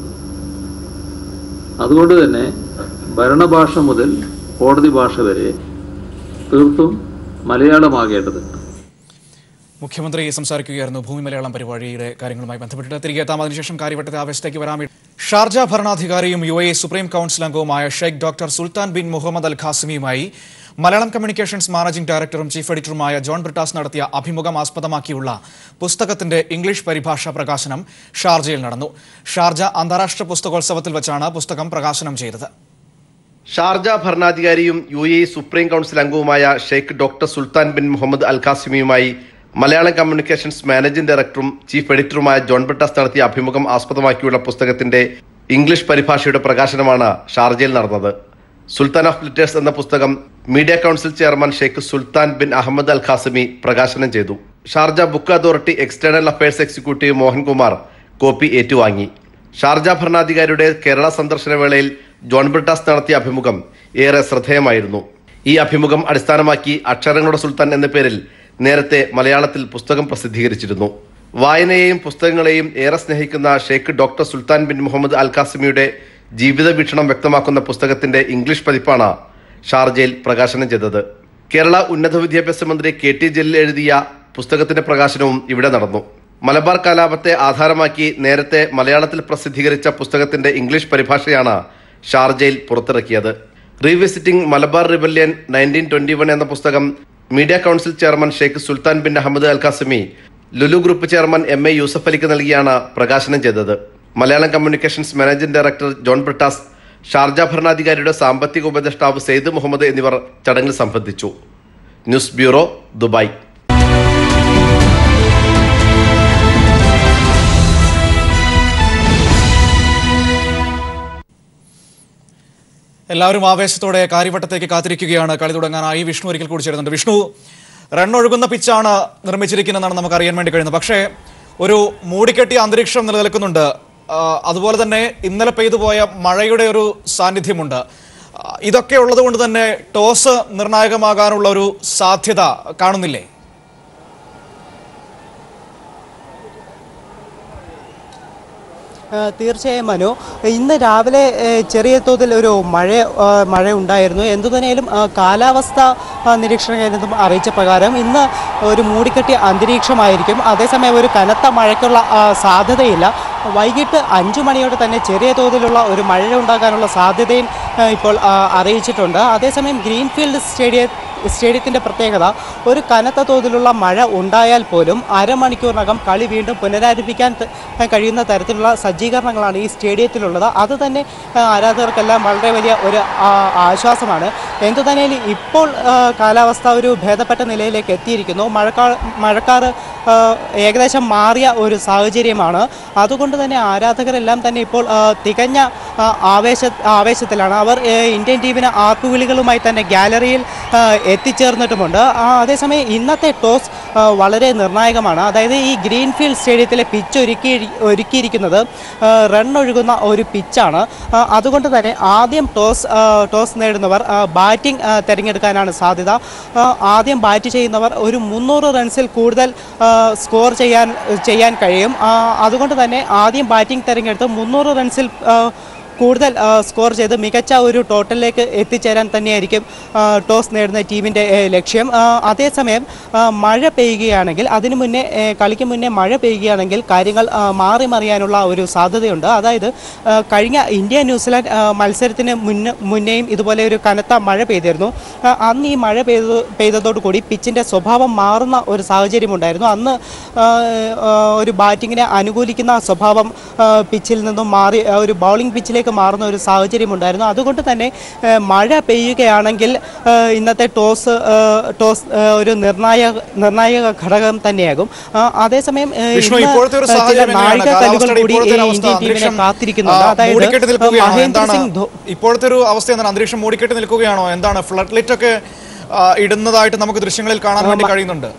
അതുകൊണ്ട് തന്നെ ഭരണഭാഷ മുതൽ കോടതി ഭാഷ വരെ തീർത്തും മലയാളമാകേണ്ടതുണ്ട് മുഖ്യമന്ത്രി സംസാരിക്കുകയായിരുന്നു ഭൂമി മലയാളം പരിപാടിയുടെ കാര്യങ്ങളുമായി ബന്ധപ്പെട്ടിട്ട് തിരികെ എത്താം അതിനുശേഷം കാര്യവട്ടത്തെ ആവേശത്തേക്ക് വരാം ഷാർജ ഭരണാധികാരിയും യു എ സുപ്രീം കൗൺസിൽ അംഗവുമായ Sheikh doctor Sultan bin Muhammad Al ഖാസിമിയുമായി മലയാളം കമ്മ്യൂണിക്കേഷൻസ് മാനേജിംഗ് ഡയറക്ടറും ചീഫ് എഡിറ്ററുമായ ജോൺ ബ്രിട്ടാസ് നടത്തിയ അഭിമുഖം ആസ്പദമാക്കിയുള്ള പുസ്തകത്തിന്റെ ഇംഗ്ലീഷ് പരിഭാഷ പ്രകാശനം ഷാർജയിൽ നടന്നു ഷാർജ അന്താരാഷ്ട്ര പുസ്തകോത്സവത്തിൽ വെച്ചാണ് പുസ്തകം പ്രകാശനം ചെയ്തത് ഷാർജ ഭരണാധികാരിയും യു എ സുപ്രീം കൗൺസിൽ അംഗവുമായ Sheikh doctor Sultan bin Muhammad Al ഖാസിമിയുമായി മലയാളം കമ്മ്യൂണിക്കേഷൻസ് മാനേജിംഗ് ഡയറക്ടറും ചീഫ് എഡിറ്ററുമായ ജോൺ ബ്രിട്ടാസ് നടത്തിയ അഭിമുഖം ആസ്പദമാക്കിയുള്ള പുസ്തകത്തിന്റെ ഇംഗ്ലീഷ് പരിഭാഷയുടെ പ്രകാശനമാണ് ഷാർജയിൽ നടന്നത് സുൽത്താൻ ഓഫ് ലിറ്റേഴ്സ് എന്ന പുസ്തകം media council chairman Sheikh Sultan bin Ahmed Al Qasimi പ്രകാശനം ചെയ്തു Sharjah book authority external affairs executive Mohankumar copy ഏറ്റുവാങ്ങി ഷാർജ ഭരണാധികാരിയുടെ കേരള സന്ദർശന വേളയിൽ ജോൺ ബ്രിട്ടാസ് നടത്തിയ അഭിമുഖം ഏറെ ശ്രദ്ധേയമായിരുന്നു ഈ അഭിമുഖം അടിസ്ഥാനമാക്കി അക്ഷരങ്ങളുടെ സുൽത്താൻ എന്ന പേരിൽ നേരത്തെ മലയാളത്തിൽ പുസ്തകം പ്രസിദ്ധീകരിച്ചിരുന്നു വായനയെയും പുസ്തകങ്ങളെയും ഏറെ സ്നേഹിക്കുന്ന Sheikh doctor Sultan bin Muhammad Al ഖാസിമിയുടെ ജീവിത വീക്ഷണം വ്യക്തമാക്കുന്ന പുസ്തകത്തിന്റെ ഇംഗ്ലീഷ് പതിപ്പാണ് ഷാർജയിൽ പ്രകാശനം ചെയ്തത് കേരള ഉന്നത വിദ്യാഭ്യാസ മന്ത്രി കെ ടി ജലീൽ എഴുതിയ പുസ്തകത്തിന്റെ പ്രകാശനവും ഇവിടെ നടന്നു മലബാർ കലാപത്തെ ആധാരമാക്കി നേരത്തെ മലയാളത്തിൽ പ്രസിദ്ധീകരിച്ച പുസ്തകത്തിന്റെ ഇംഗ്ലീഷ് പരിഭാഷയാണ് ഷാർജയിൽ പുറത്തിറക്കിയത് revisiting Malabar rebellion nineteen twenty one എന്ന പുസ്തകം media council chairman Sheikh Sultan bin Ahmed Al Qasimi Lulu group chairman M A Yusuff അലിക്ക് നൽകിയാണ് പ്രകാശനം ചെയ്തത് Malayalam communications managing director John Brittas Sharjah ഭരണാധികാരിയുടെ സാമ്പത്തിക ഉപദേഷ്ടാവ് സെയ്ദ് മുഹമ്മദ് എന്നിവർ ചടങ്ങിൽ സംബന്ധിച്ചു ന്യൂസ് ബ്യൂറോ ദുബായ് എല്ലാവരും ആവേശത്തോടെ കാര്യവട്ടത്തേക്ക് കാത്തിരിക്കുകയാണ് കളി തുടങ്ങാനായി വിഷ്ണു ഒരിക്കൽ കൂടി ചേരുന്നുണ്ട് വിഷ്ണു റണ്ണൊഴുകുന്ന പിച്ചാണ് നിർമ്മിച്ചിരിക്കുന്നതെന്നാണ് നമുക്ക് അറിയാൻ വേണ്ടി കഴിയുന്നത് പക്ഷേ ഒരു മൂടിക്കെട്ടിയ അന്തരീക്ഷം നിലനിൽക്കുന്നുണ്ട് ആ, അതുപോലെ തന്നെ ഇന്നലെ പെയ്തു പോയ മഴയുടെ ഒരു സാന്നിധ്യമുണ്ട് ആ, ഇതൊക്കെ ഉള്ളതുകൊണ്ട് തന്നെ ടോസ് നിർണായകമാകാനുള്ള ഒരു സാധ്യത കാണുന്നില്ലേ ആ, തീർച്ചയായും മനു ഇന്ന് രാവിലെ ഏ, ചെറിയ തോതിൽ ഒരു മഴ ആ, മഴ ഉണ്ടായിരുന്നു എന്തു തന്നെയാലും ആ, കാലാവസ്ഥ ആ, നിരീക്ഷണ കേന്ദ്രം അറിയിച്ച പ്രകാരം ഇന്ന് ഒരു മൂടിക്കെട്ടിയ അന്തരീക്ഷമായിരിക്കും അതേസമയം ഒരു കനത്ത മഴയ്ക്കുള്ള ആ, സാധ്യതയില്ല വൈകിട്ട് അഞ്ചു മണിയോടെ തന്നെ ചെറിയ തോതിലുള്ള ഒരു മഴ ഉണ്ടാകാനുള്ള സാധ്യതയും ആ, ഇപ്പോൾ ആ, അറിയിച്ചിട്ടുണ്ട് അതേസമയം ഗ്രീൻഫീൽഡ് സ്റ്റേഡിയ സ്റ്റേഡിയത്തിൻ്റെ പ്രത്യേകത ഒരു കനത്ത തോതിലുള്ള മഴ ഉണ്ടായാൽ പോലും അരമണിക്കൂറിനകം കളി വീണ്ടും പുനരാരംഭിക്കാൻ ത- കഴിയുന്ന തരത്തിലുള്ള സജ്ജീകരണങ്ങളാണ് ഈ സ്റ്റേഡിയത്തിലുള്ളത് അത് തന്നെ ആ, ആരാധകർക്കെല്ലാം വളരെ വലിയ ഒരു ആ, ആശ്വാസമാണ് എന്തു തന്നെയാലും ഇപ്പോൾ ആ, കാലാവസ്ഥ ഒരു ഭേദപ്പെട്ട നിലയിലേക്ക് എത്തിയിരിക്കുന്നു മഴക്കാർ മഴക്കാർ ആ, ഏകദേശം മാറിയ ഒരു സാഹചര്യമാണ് അതുകൊണ്ട് തന്നെ ആരാധകരെല്ലാം തന്നെ ഇപ്പോൾ ആ, തികഞ്ഞ ആ, ആവേശ ആവേശത്തിലാണ് അവർ ഏ, ഇന്ത്യൻ ടീമിന് ആർപ്പുവിളികളുമായി തന്നെ ഗാലറിയിൽ ആ, എത്തിച്ചേർന്നിട്ടുമുണ്ട് ആ, അതേസമയം ഇന്നത്തെ ടോസ് ആ, വളരെ നിർണായകമാണ് അതായത് ഈ ഗ്രീൻഫീൽഡ് സ്റ്റേഡിയത്തിലെ പിച്ച് ഒരുക്കി ഒരുക്കിയിരിക്കുന്നത് ആ, റൺ ഒഴുകുന്ന ഒരു പിച്ചാണ് ആ, അതുകൊണ്ട് തന്നെ ആദ്യം ടോസ് ആ, ടോസ് നേടുന്നവർ ആ, ബാറ്റിംഗ് ആ, തിരഞ്ഞെടുക്കാനാണ് സാധ്യത ആ, ആദ്യം ബാറ്റ് ചെയ്യുന്നവർ ഒരു മുന്നൂറ് റൺസിൽ കൂടുതൽ ആ, സ്കോർ ചെയ്യാൻ ചെയ്യാൻ കഴിയും ആ, അതുകൊണ്ട് തന്നെ ആദ്യം ബാറ്റിംഗ് തിരഞ്ഞെടുത്ത് മുന്നൂറ് റൺസിൽ ആ, കൂടുതൽ ആ, സ്കോർ ചെയ്ത് മികച്ച ഒരു ടോട്ടലിലേക്ക് എത്തിച്ചേരാൻ തന്നെയായിരിക്കും ആ, ടോസ് നേടുന്ന ടീമിൻ്റെ ഏ, ലക്ഷ്യം ആ, അതേസമയം ആ, മഴ പെയ്യുകയാണെങ്കിൽ അതിനു മുന്നേ ഏ, കളിക്ക് മുന്നേ മഴ പെയ്യുകയാണെങ്കിൽ കാര്യങ്ങൾ ആ, മാറി മറിയാനുള്ള ഒരു സാധ്യതയുണ്ട് അതായത് ആ, കഴിഞ്ഞ ഇന്ത്യ ന്യൂസിലാൻഡ് ആ, മത്സരത്തിന് മുന്നേ മുന്നേയും ഇതുപോലെ ഒരു കനത്ത മഴ പെയ്തിരുന്നു ആ, അന്ന് ഈ മഴ പെയ്തു പെയ്തതോടുകൂടി പിച്ചിൻ്റെ സ്വഭാവം മാറുന്ന ഒരു സാഹചര്യമുണ്ടായിരുന്നു അന്ന് ആ, ആ, ഒരു ബാറ്റിങ്ങിനെ അനുകൂലിക്കുന്ന സ്വഭാവം ആ, പിച്ചിൽ നിന്നും മാറി ആ, ഒരു ബൗളിംഗ് പിച്ചിലേക്ക് മാറുന്ന ഒരു സാഹചര്യം ഉണ്ടായിരുന്നു അതുകൊണ്ട് തന്നെ ആ, മഴ പെയ്യുകയാണെങ്കിൽ ആ, ഇന്നത്തെ ടോസ് ആ, ടോസ് ആ, ഒരു നിർണായക നിർണായക ഘടകം തന്നെയാകും ആ, അതേസമയം ആ, വിഷ്ണു ഇന്ന് ഇപ്പോഴത്തെ ഒരു ചില സാഹചര്യം എങ്ങനെയാണ് നാഴികക്കല്ലുകൾ കാലാവസ്ഥയുടെ കൂടി ഇപ്പോഴത്തെ ഒരു ഈ അവസ്ഥ ഇന്ത്യൻ ടീമിനെ അന്തരീക്ഷം കാത്തിരിക്കുന്നുണ്ട് ആ, അതായത് മൂടിക്കെട്ടി നിൽക്കുകയാണോ മഹേന്ദ്ര എന്താണ് സിംഗ് ധോ- ഇപ്പോഴത്തെ ഒരു അവസ്ഥ എന്താണ് അന്തരീക്ഷം മൂടിക്കെട്ടി നിൽക്കുകയാണോ എന്താണ് ഫ്ലഡ് ലൈറ്റ് ഒക്കെ ആ, ഇടുന്നതായിട്ട് നമുക്ക് ദൃശ്യങ്ങളിൽ കാണാൻ വേണ്ടി കഴിയുന്നുണ്ട്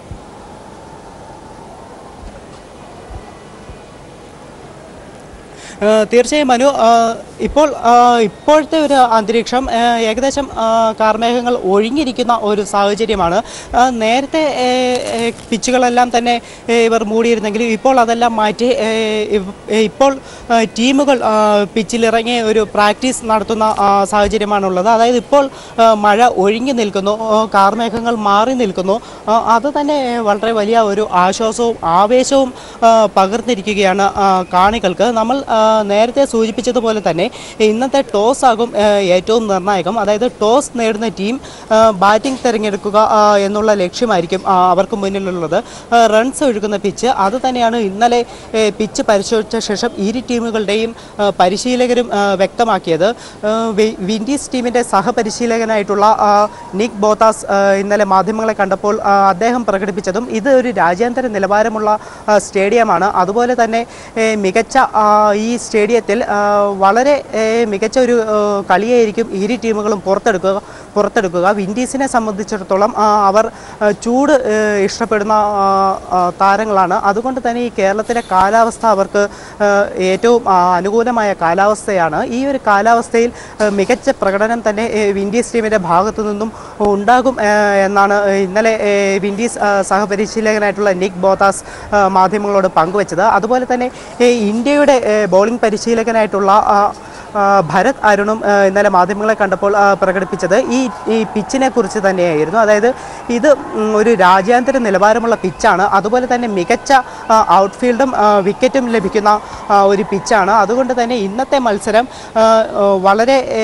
ആ, തീർച്ചയായും മനു ആ, ഇപ്പോൾ ആ, ഇപ്പോഴത്തെ ഒരു അന്തരീക്ഷം ആ, ഏകദേശം ആ, കാർമേഘങ്ങൾ ഒഴിഞ്ഞിരിക്കുന്ന ഒരു സാഹചര്യമാണ് ആ, നേരത്തെ ഏ, ഏ, പിച്ചുകളെല്ലാം തന്നെ ഏ, ഇവർ മൂടിയിരുന്നെങ്കിലും ഇപ്പോൾ അതെല്ലാം മാറ്റി ഏ, ഇവ്- ഏ, ഇപ്പോൾ ആ, ടീമുകൾ ആ, പിച്ചിലിറങ്ങി ഒരു പ്രാക്ടീസ് നടത്തുന്ന ആ, സാഹചര്യമാണുള്ളത് അതായത് ഇപ്പോൾ ആ, മഴ ഒഴിഞ്ഞു നിൽക്കുന്നു ആ, കാർമേഘങ്ങൾ മാറി നിൽക്കുന്നു ആ, അത് തന്നെ വളരെ വലിയ ഒരു ആശ്വാസവും ആവേശവും ആ, പകർന്നിരിക്കുകയാണ് ആ, കാണികൾക്ക് നമ്മൾ ആ, നേരത്തെ സൂചിപ്പിച്ചതുപോലെ തന്നെ ഇന്നത്തെ ടോസ് ആകും ആ, ഏറ്റവും നിർണായകം അതായത് ടോസ് നേടുന്ന ടീം ബാറ്റിംഗ് തിരഞ്ഞെടുക്കുക ആ, എന്നുള്ള ലക്ഷ്യമായിരിക്കും ആ, അവർക്ക് മുന്നിലുള്ളത് ആ, റൺസ് ഒഴുകുന്ന പിച്ച് അത് തന്നെയാണ് ഇന്നലെ ഏ, പിച്ച് പരിശോധിച്ച ശേഷം ഇരു ടീമുകളുടെയും ആ, പരിശീലകരും ആ, വ്യക്തമാക്കിയത് ആ, വി- വിൻഡീസ് ടീമിൻ്റെ സഹപരിശീലകനായിട്ടുള്ള ആ, നിക് ബോത്താസ് ആ, ഇന്നലെ മാധ്യമങ്ങളെ കണ്ടപ്പോൾ ആ, അദ്ദേഹം പ്രകടിപ്പിച്ചതും ഇത് ഒരു രാജ്യാന്തര നിലവാരമുള്ള ആ, സ്റ്റേഡിയമാണ് അതുപോലെ തന്നെ ഏ, മികച്ച ആ, ഈ സ്റ്റേഡിയത്തിൽ ആ, വളരെ ഏ, മികച്ച ഒരു ആ, കളിയായിരിക്കും ഇരു ടീമുകളും പുറത്തെടുക്കുക പുറത്തെടുക്കുക വിൻഡീസിനെ സംബന്ധിച്ചിടത്തോളം ആ, അവർ ആ, ചൂട് ഏ, ഇഷ്ടപ്പെടുന്ന ആ, ആ, താരങ്ങളാണ് അതുകൊണ്ട് തന്നെ ഈ കേരളത്തിലെ കാലാവസ്ഥ അവർക്ക് ആ, ഏറ്റവും ആ, അനുകൂലമായ കാലാവസ്ഥയാണ് ഈ ഒരു കാലാവസ്ഥയിൽ ആ, മികച്ച പ്രകടനം തന്നെ ഏ, വിൻഡീസ് ടീമിൻ്റെ ഭാഗത്തു നിന്നും ഉണ്ടാകും ആ, എന്നാണ് ഇന്നലെ ഏ, വിൻഡീസ് ആ, സഹപരിശീലകനായിട്ടുള്ള നിക് ബോത്താസ് ആ, മാധ്യമങ്ങളോട് പങ്കുവച്ചത് അതുപോലെ തന്നെ ഏ, ഇന്ത്യയുടെ ഏ, ബൗളിംഗ് പരിശീലകനായിട്ടുള്ള ആ, ആ, ഭരത് അരുണും ആ, ഇന്നലെ മാധ്യമങ്ങളെ കണ്ടപ്പോൾ ആ, പ്രകടിപ്പിച്ചത് ഈ ഈ പിച്ചിനെ കുറിച്ച് തന്നെയായിരുന്നു അതായത് ഇത് ഉം, ഒരു രാജ്യാന്തര നിലവാരമുള്ള പിച്ചാണ് അതുപോലെ തന്നെ മികച്ച ആ, ഔട്ട്ഫീൽഡും ആ, വിക്കറ്റും ലഭിക്കുന്ന ആ, ഒരു പിച്ചാണ് അതുകൊണ്ട് തന്നെ ഇന്നത്തെ മത്സരം ആ, ആ, വളരെ ഏ,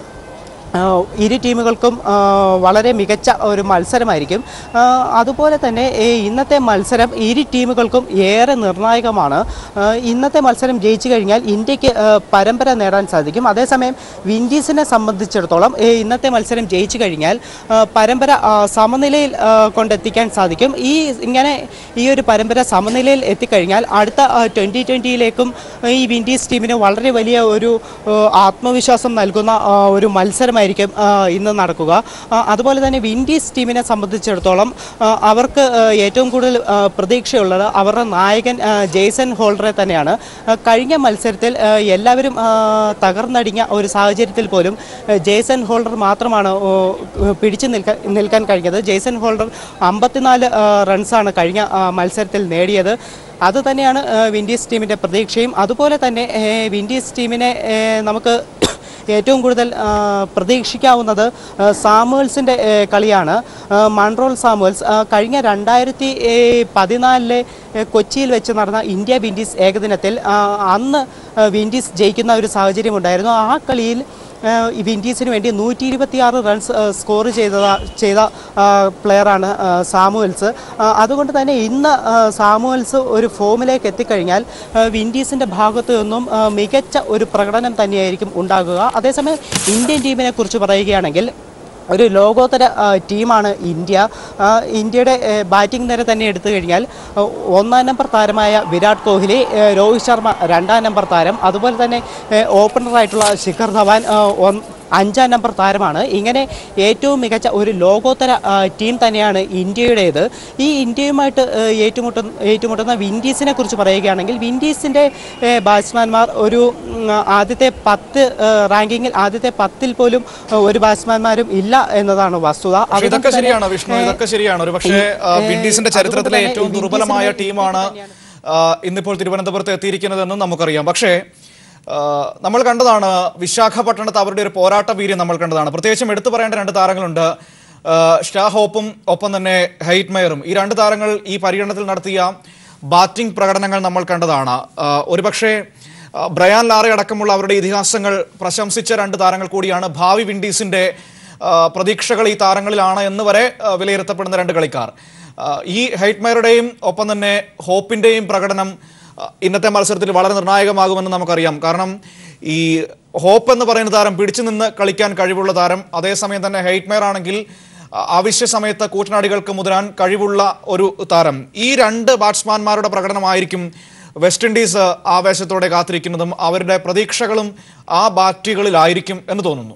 ആ, ഇരു ടീമുകൾക്കും ആ, വളരെ മികച്ച ഒരു മത്സരമായിരിക്കും ആ, അതുപോലെ തന്നെ ഈ ഇന്നത്തെ മത്സരം ഇരു ടീമുകൾക്കും ഏറെ നിർണായകമാണ് ആ, ഇന്നത്തെ മത്സരം ജയിച്ചു കഴിഞ്ഞാൽ ഇന്ത്യക്ക് ആ, പരമ്പര നേടാൻ സാധിക്കും അതേസമയം വിൻഡീസിനെ സംബന്ധിച്ചിടത്തോളം ഈ ഇന്നത്തെ മത്സരം ജയിച്ചു കഴിഞ്ഞാൽ ആ, പരമ്പര ആ, സമനിലയിൽ ആ, കൊണ്ടെത്തിക്കാൻ സാധിക്കും ഈ ഇങ്ങനെ ഈ ഒരു പരമ്പര സമനിലയിൽ എത്തിക്കഴിഞ്ഞാൽ അടുത്ത ട്വൻ്റി ട്വൻ്റിയിലേക്കും ഈ വിൻഡീസ് ടീമിന് വളരെ വലിയ ഒരു ആ, ആത്മവിശ്വാസം നൽകുന്ന ആ, ഒരു മത്സരമായിരിക്കും ആ, ഇന്ന് നടക്കുക ആ, അതുപോലെ തന്നെ വിൻഡീസ് ടീമിനെ സംബന്ധിച്ചിടത്തോളം ആ, അവർക്ക് ആ, ഏറ്റവും കൂടുതൽ ആ, പ്രതീക്ഷയുള്ളത് അവരുടെ നായകൻ ആ, ജെയ്സൺ ഹോൾഡറെ തന്നെയാണ് ആ, കഴിഞ്ഞ മത്സരത്തിൽ ആ, എല്ലാവരും ആ, തകർന്നടിഞ്ഞ ഒരു സാഹചര്യത്തിൽ പോലും ആ, ജെയ്സൺ ഹോൾഡർ മാത്രമാണ് ഓ, പിടിച്ചു നിൽക്കാൻ നിൽക്കാൻ കഴിഞ്ഞത് ജെയ്സൺ ഹോൾഡർ അമ്പത്തിനാല് ആ, റൺസാണ് കഴിഞ്ഞ ആ, മത്സരത്തിൽ നേടിയത് അത് തന്നെയാണ് ആ, വിൻഡീസ് ടീമിൻ്റെ പ്രതീക്ഷയും അതുപോലെ തന്നെ ഏ, വിൻഡീസ് ടീമിനെ ഏ, നമുക്ക് ഏറ്റവും കൂടുതൽ ആ, പ്രതീക്ഷിക്കാവുന്നത് ആ, സാമുവൽസിൻ്റെ ഏ, കളിയാണ് ആ, മൺറോൾ സാമുവൽസ് ആ, കഴിഞ്ഞ രണ്ടായിരത്തി പതിനാലിലെ കൊച്ചിയിൽ വെച്ച് നടന്ന ഇന്ത്യ വിൻഡീസ് ഏകദിനത്തിൽ ആ, അന്ന് ആ, വിൻഡീസ് ജയിക്കുന്ന ഒരു സാഹചര്യം ഉണ്ടായിരുന്നു ആ കളിയിൽ ആ, ഈ വിൻഡീസിന് വേണ്ടി നൂറ്റി ഇരുപത്തിയാറ് റൺസ് ആ, സ്കോർ ചെയ്ത ചെയ്ത ആ, പ്ലെയറാണ് ആ, സാമുവൽസ് ആ, അതുകൊണ്ട് തന്നെ ഇന്ന് ആ, സാമുവൽസ് ഒരു ഫോമിലേക്ക് എത്തിക്കഴിഞ്ഞാൽ ആ, വിൻഡീസിൻ്റെ ഭാഗത്തു നിന്നും ആ, മികച്ച ഒരു പ്രകടനം തന്നെയായിരിക്കും ഉണ്ടാകുക അതേസമയം ഇന്ത്യൻ ടീമിനെ കുറിച്ച് പറയുകയാണെങ്കിൽ ഒരു ലോകോത്തര ആ, ടീമാണ് ഇന്ത്യ ആ, ഇന്ത്യയുടെ ഏ, ബാറ്റിംഗ് നിര തന്നെ എടുത്തു കഴിഞ്ഞാൽ ആ, ഒന്നാം നമ്പർ താരമായ വിരാട് കോഹ്ലി ഏ, രോഹിത് ശർമ്മ രണ്ടാം നമ്പർ താരം അതുപോലെ തന്നെ ഏ, ഓപ്പണറായിട്ടുള്ള ശിഖർ ധവാൻ ആ, ഒന്ന് അഞ്ചാം നമ്പർ താരമാണ് ഇങ്ങനെ ഏറ്റവും മികച്ച ഒരു ലോകോത്തര ആ, ടീം തന്നെയാണ് ഇന്ത്യയുടേത് ഈ ഇന്ത്യയുമായിട്ട് ഏ, ഏറ്റുമുട്ടുന്ന ഏറ്റുമുട്ടുന്ന വിൻഡീസിനെ കുറിച്ച് പറയുകയാണെങ്കിൽ വിൻഡീസിൻ്റെ ബാറ്റ്സ്മാൻമാർ ഒരു ഉം, ആദ്യത്തെ പത്ത് റാങ്കിങ്ങിൽ ആദ്യത്തെ പത്തിൽ പോലും ഏ, ഒരു ബാറ്റ്സ്മാൻമാരും ഇല്ല എന്നതാണ് വസ്തുത പക്ഷേ അതുകൊണ്ട് ഇതൊക്കെ തന്നെ, ശരിയാണ് വിഷ്ണു ഏ, ഇതൊക്കെ ശരിയാണ് ഒരു പക്ഷേ ഏ, വിൻഡീസിന്റെ അതുകൊണ്ട് ചരിത്രത്തിലെ തന്നെ ഏറ്റവും വിൻഡീസിന്റെ ദുർബലമായ ടീം ടീമാണ് തന്നെയാണ്. ആ, ഇന്നിപ്പോൾ തിരുവനന്തപുരത്ത് എത്തിയിരിക്കുന്നതെന്നും നമുക്കറിയാം പക്ഷേ ആ, നമ്മൾ കണ്ടതാണ് വിശാഖപട്ടണത്ത് അവരുടെ ഒരു പോരാട്ട വീര്യം നമ്മൾ കണ്ടതാണ് പ്രത്യേകിച്ചും എടുത്തു പറയേണ്ട രണ്ട് താരങ്ങളുണ്ട് ആ, ഷാ ഹോപ്പും ഒപ്പം തന്നെ ഹൈറ്റ് മെയറും ഈ രണ്ട് താരങ്ങൾ ഈ പര്യടനത്തിൽ നടത്തിയ ബാറ്റിംഗ് പ്രകടനങ്ങൾ നമ്മൾ കണ്ടതാണ് ആ, ഒരുപക്ഷേ ആ, ബ്രയാൻ ലാറെ അടക്കമുള്ള അവരുടെ ഇതിഹാസങ്ങൾ പ്രശംസിച്ച രണ്ട് താരങ്ങൾ കൂടിയാണ് ഭാവി വിൻഡീസിന്റെ ആ, പ്രതീക്ഷകൾ ഈ താരങ്ങളിലാണ് എന്ന് വരെ ആ, വിലയിരുത്തപ്പെടുന്ന രണ്ട് കളിക്കാർ ആ, ഈ ഹൈറ്റ്മയറുടെയും ഒപ്പം തന്നെ ഹോപ്പിന്റെയും പ്രകടനം ആ, ഇന്നത്തെ മത്സരത്തിൽ വളരെ നിർണായകമാകുമെന്ന് നമുക്കറിയാം കാരണം ഈ ഹോപ്പ് എന്ന് പറയുന്ന താരം പിടിച്ചു നിന്ന് കളിക്കാൻ കഴിവുള്ള താരം അതേസമയം തന്നെ ഹൈറ്റ്മയർ ആണെങ്കിൽ ആ, ആവശ്യ സമയത്ത് കൂറ്റനാടികൾക്ക് മുതിരാൻ കഴിവുള്ള ഒരു താരം ഈ രണ്ട് ബാറ്റ്സ്മാൻമാരുടെ പ്രകടനമായിരിക്കും വെസ്റ്റ് ഇൻഡീസ് ആവേശത്തോടെ കാത്തിരിക്കുന്നതും അവരുടെ പ്രതീക്ഷകളും ആ ബാറ്റുകളിലായിരിക്കും എന്ന് തോന്നുന്നു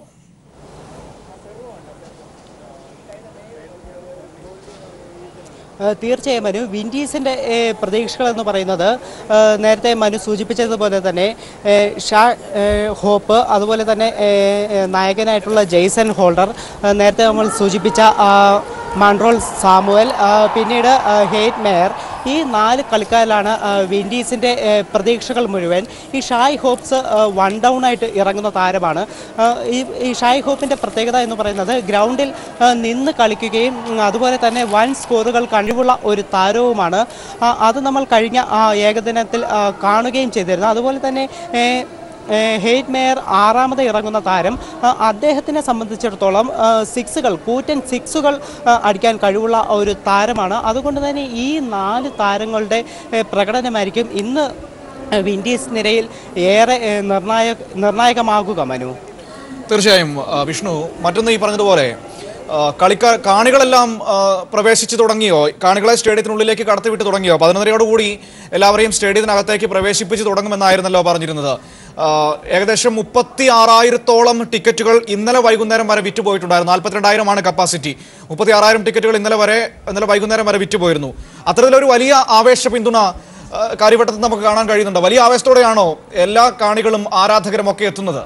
ഏഹ് തീർച്ചയായും മനു വിൻഡീസിൻ്റെ ഏഹ് പ്രതീക്ഷകൾ എന്ന് പറയുന്നത് ഏഹ് നേരത്തെ മനു സൂചിപ്പിച്ചതുപോലെ തന്നെ ഏഹ് ഷാ ഏഹ് ഹോപ്പ് അതുപോലെ തന്നെ ഏഹ് ഏഹ് നായകനായിട്ടുള്ള ജെയ്സൺ ഹോൾഡർ ഏഹ് നേരത്തെ നമ്മൾ സൂചിപ്പിച്ച ആ, മൺട്രോൾ സാമുവൽ ആ, പിന്നീട് ആ, ഹെയ്റ്റ് മേയർ ഈ നാല് കളിക്കാരിലാണ് ആ, വിൻഡീസിൻ്റെ ഏഹ് പ്രതീക്ഷകൾ മുഴുവൻ ഈ ഷായ് ഹോപ്സ് ആ, വൺ ഡൗൺ ആയിട്ട് ഇറങ്ങുന്ന താരമാണ് ആ, ഈ ഈ ഷായ് ഹോപ്പിൻ്റെ പ്രത്യേകത എന്ന് പറയുന്നത് ഗ്രൗണ്ടിൽ ആ, നിന്ന് കളിക്കുകയും ഉം, അതുപോലെ തന്നെ വൻ സ്കോറുകൾ കഴിവുള്ള ഒരു താരവുമാണ് ആ, അത് നമ്മൾ കഴിഞ്ഞ ആ, ഏകദിനത്തിൽ ആ, കാണുകയും ചെയ്തിരുന്നു അതുപോലെ തന്നെ ഏഹ്, ഏഹ് ഹെയ്റ്റ് മേയർ ആറാമത് ഇറങ്ങുന്ന താരം ആ, അദ്ദേഹത്തിനെ സംബന്ധിച്ചിടത്തോളം ആ, സിക്സുകൾ കൂറ്റൻ സിക്സുകൾ ആ, അടിക്കാൻ കഴിവുള്ള ഒരു താരമാണ് അതുകൊണ്ട് തന്നെ ഈ നാല് താരങ്ങളുടെ ഏഹ്, പ്രകടനമായിരിക്കും ഇന്ന് വിൻഡീസ് നിരയിൽ ഏറെ ഏഹ്, നിർണായക നിർണായകമാകുക മനു തീർച്ചയായും ആ, വിഷ്ണു മറ്റൊന്ന് ഈ പറഞ്ഞതുപോലെ ആ, കളിക്കാർ കാണികളെല്ലാം ആ, പ്രവേശിച്ചു തുടങ്ങിയോ കാണികളെ സ്റ്റേഡിയത്തിനുള്ളിലേക്ക് കടത്തിവിട്ട് തുടങ്ങിയോ പതിനൊന്നരയോടുകൂടി എല്ലാവരെയും സ്റ്റേഡിയത്തിനകത്തേക്ക് പ്രവേശിപ്പിച്ച് തുടങ്ങുമെന്നായിരുന്നല്ലോ പറഞ്ഞിരുന്നത് ആ, ഏകദേശം മുപ്പത്തി ആറായിരത്തോളം ടിക്കറ്റുകൾ ഇന്നലെ വൈകുന്നേരം വരെ വിറ്റുപോയിട്ടുണ്ടായിരുന്നു നാൽപ്പത്തിരണ്ടായിരമാണ് കപ്പാസിറ്റി മുപ്പത്തി ആറായിരം ടിക്കറ്റുകൾ ഇന്നലെ വരെ ഇന്നലെ വൈകുന്നേരം വരെ വിറ്റുപോയിരുന്നു അത്തരത്തിലൊരു വലിയ ആവേശ പിന്തുണ ആ, കാര്യവട്ടത്തിൽ നമുക്ക് കാണാൻ കഴിയുന്നുണ്ട് വലിയ ആവേശത്തോടെയാണോ എല്ലാ കാണികളും ആരാധകരും ഒക്കെ എത്തുന്നത്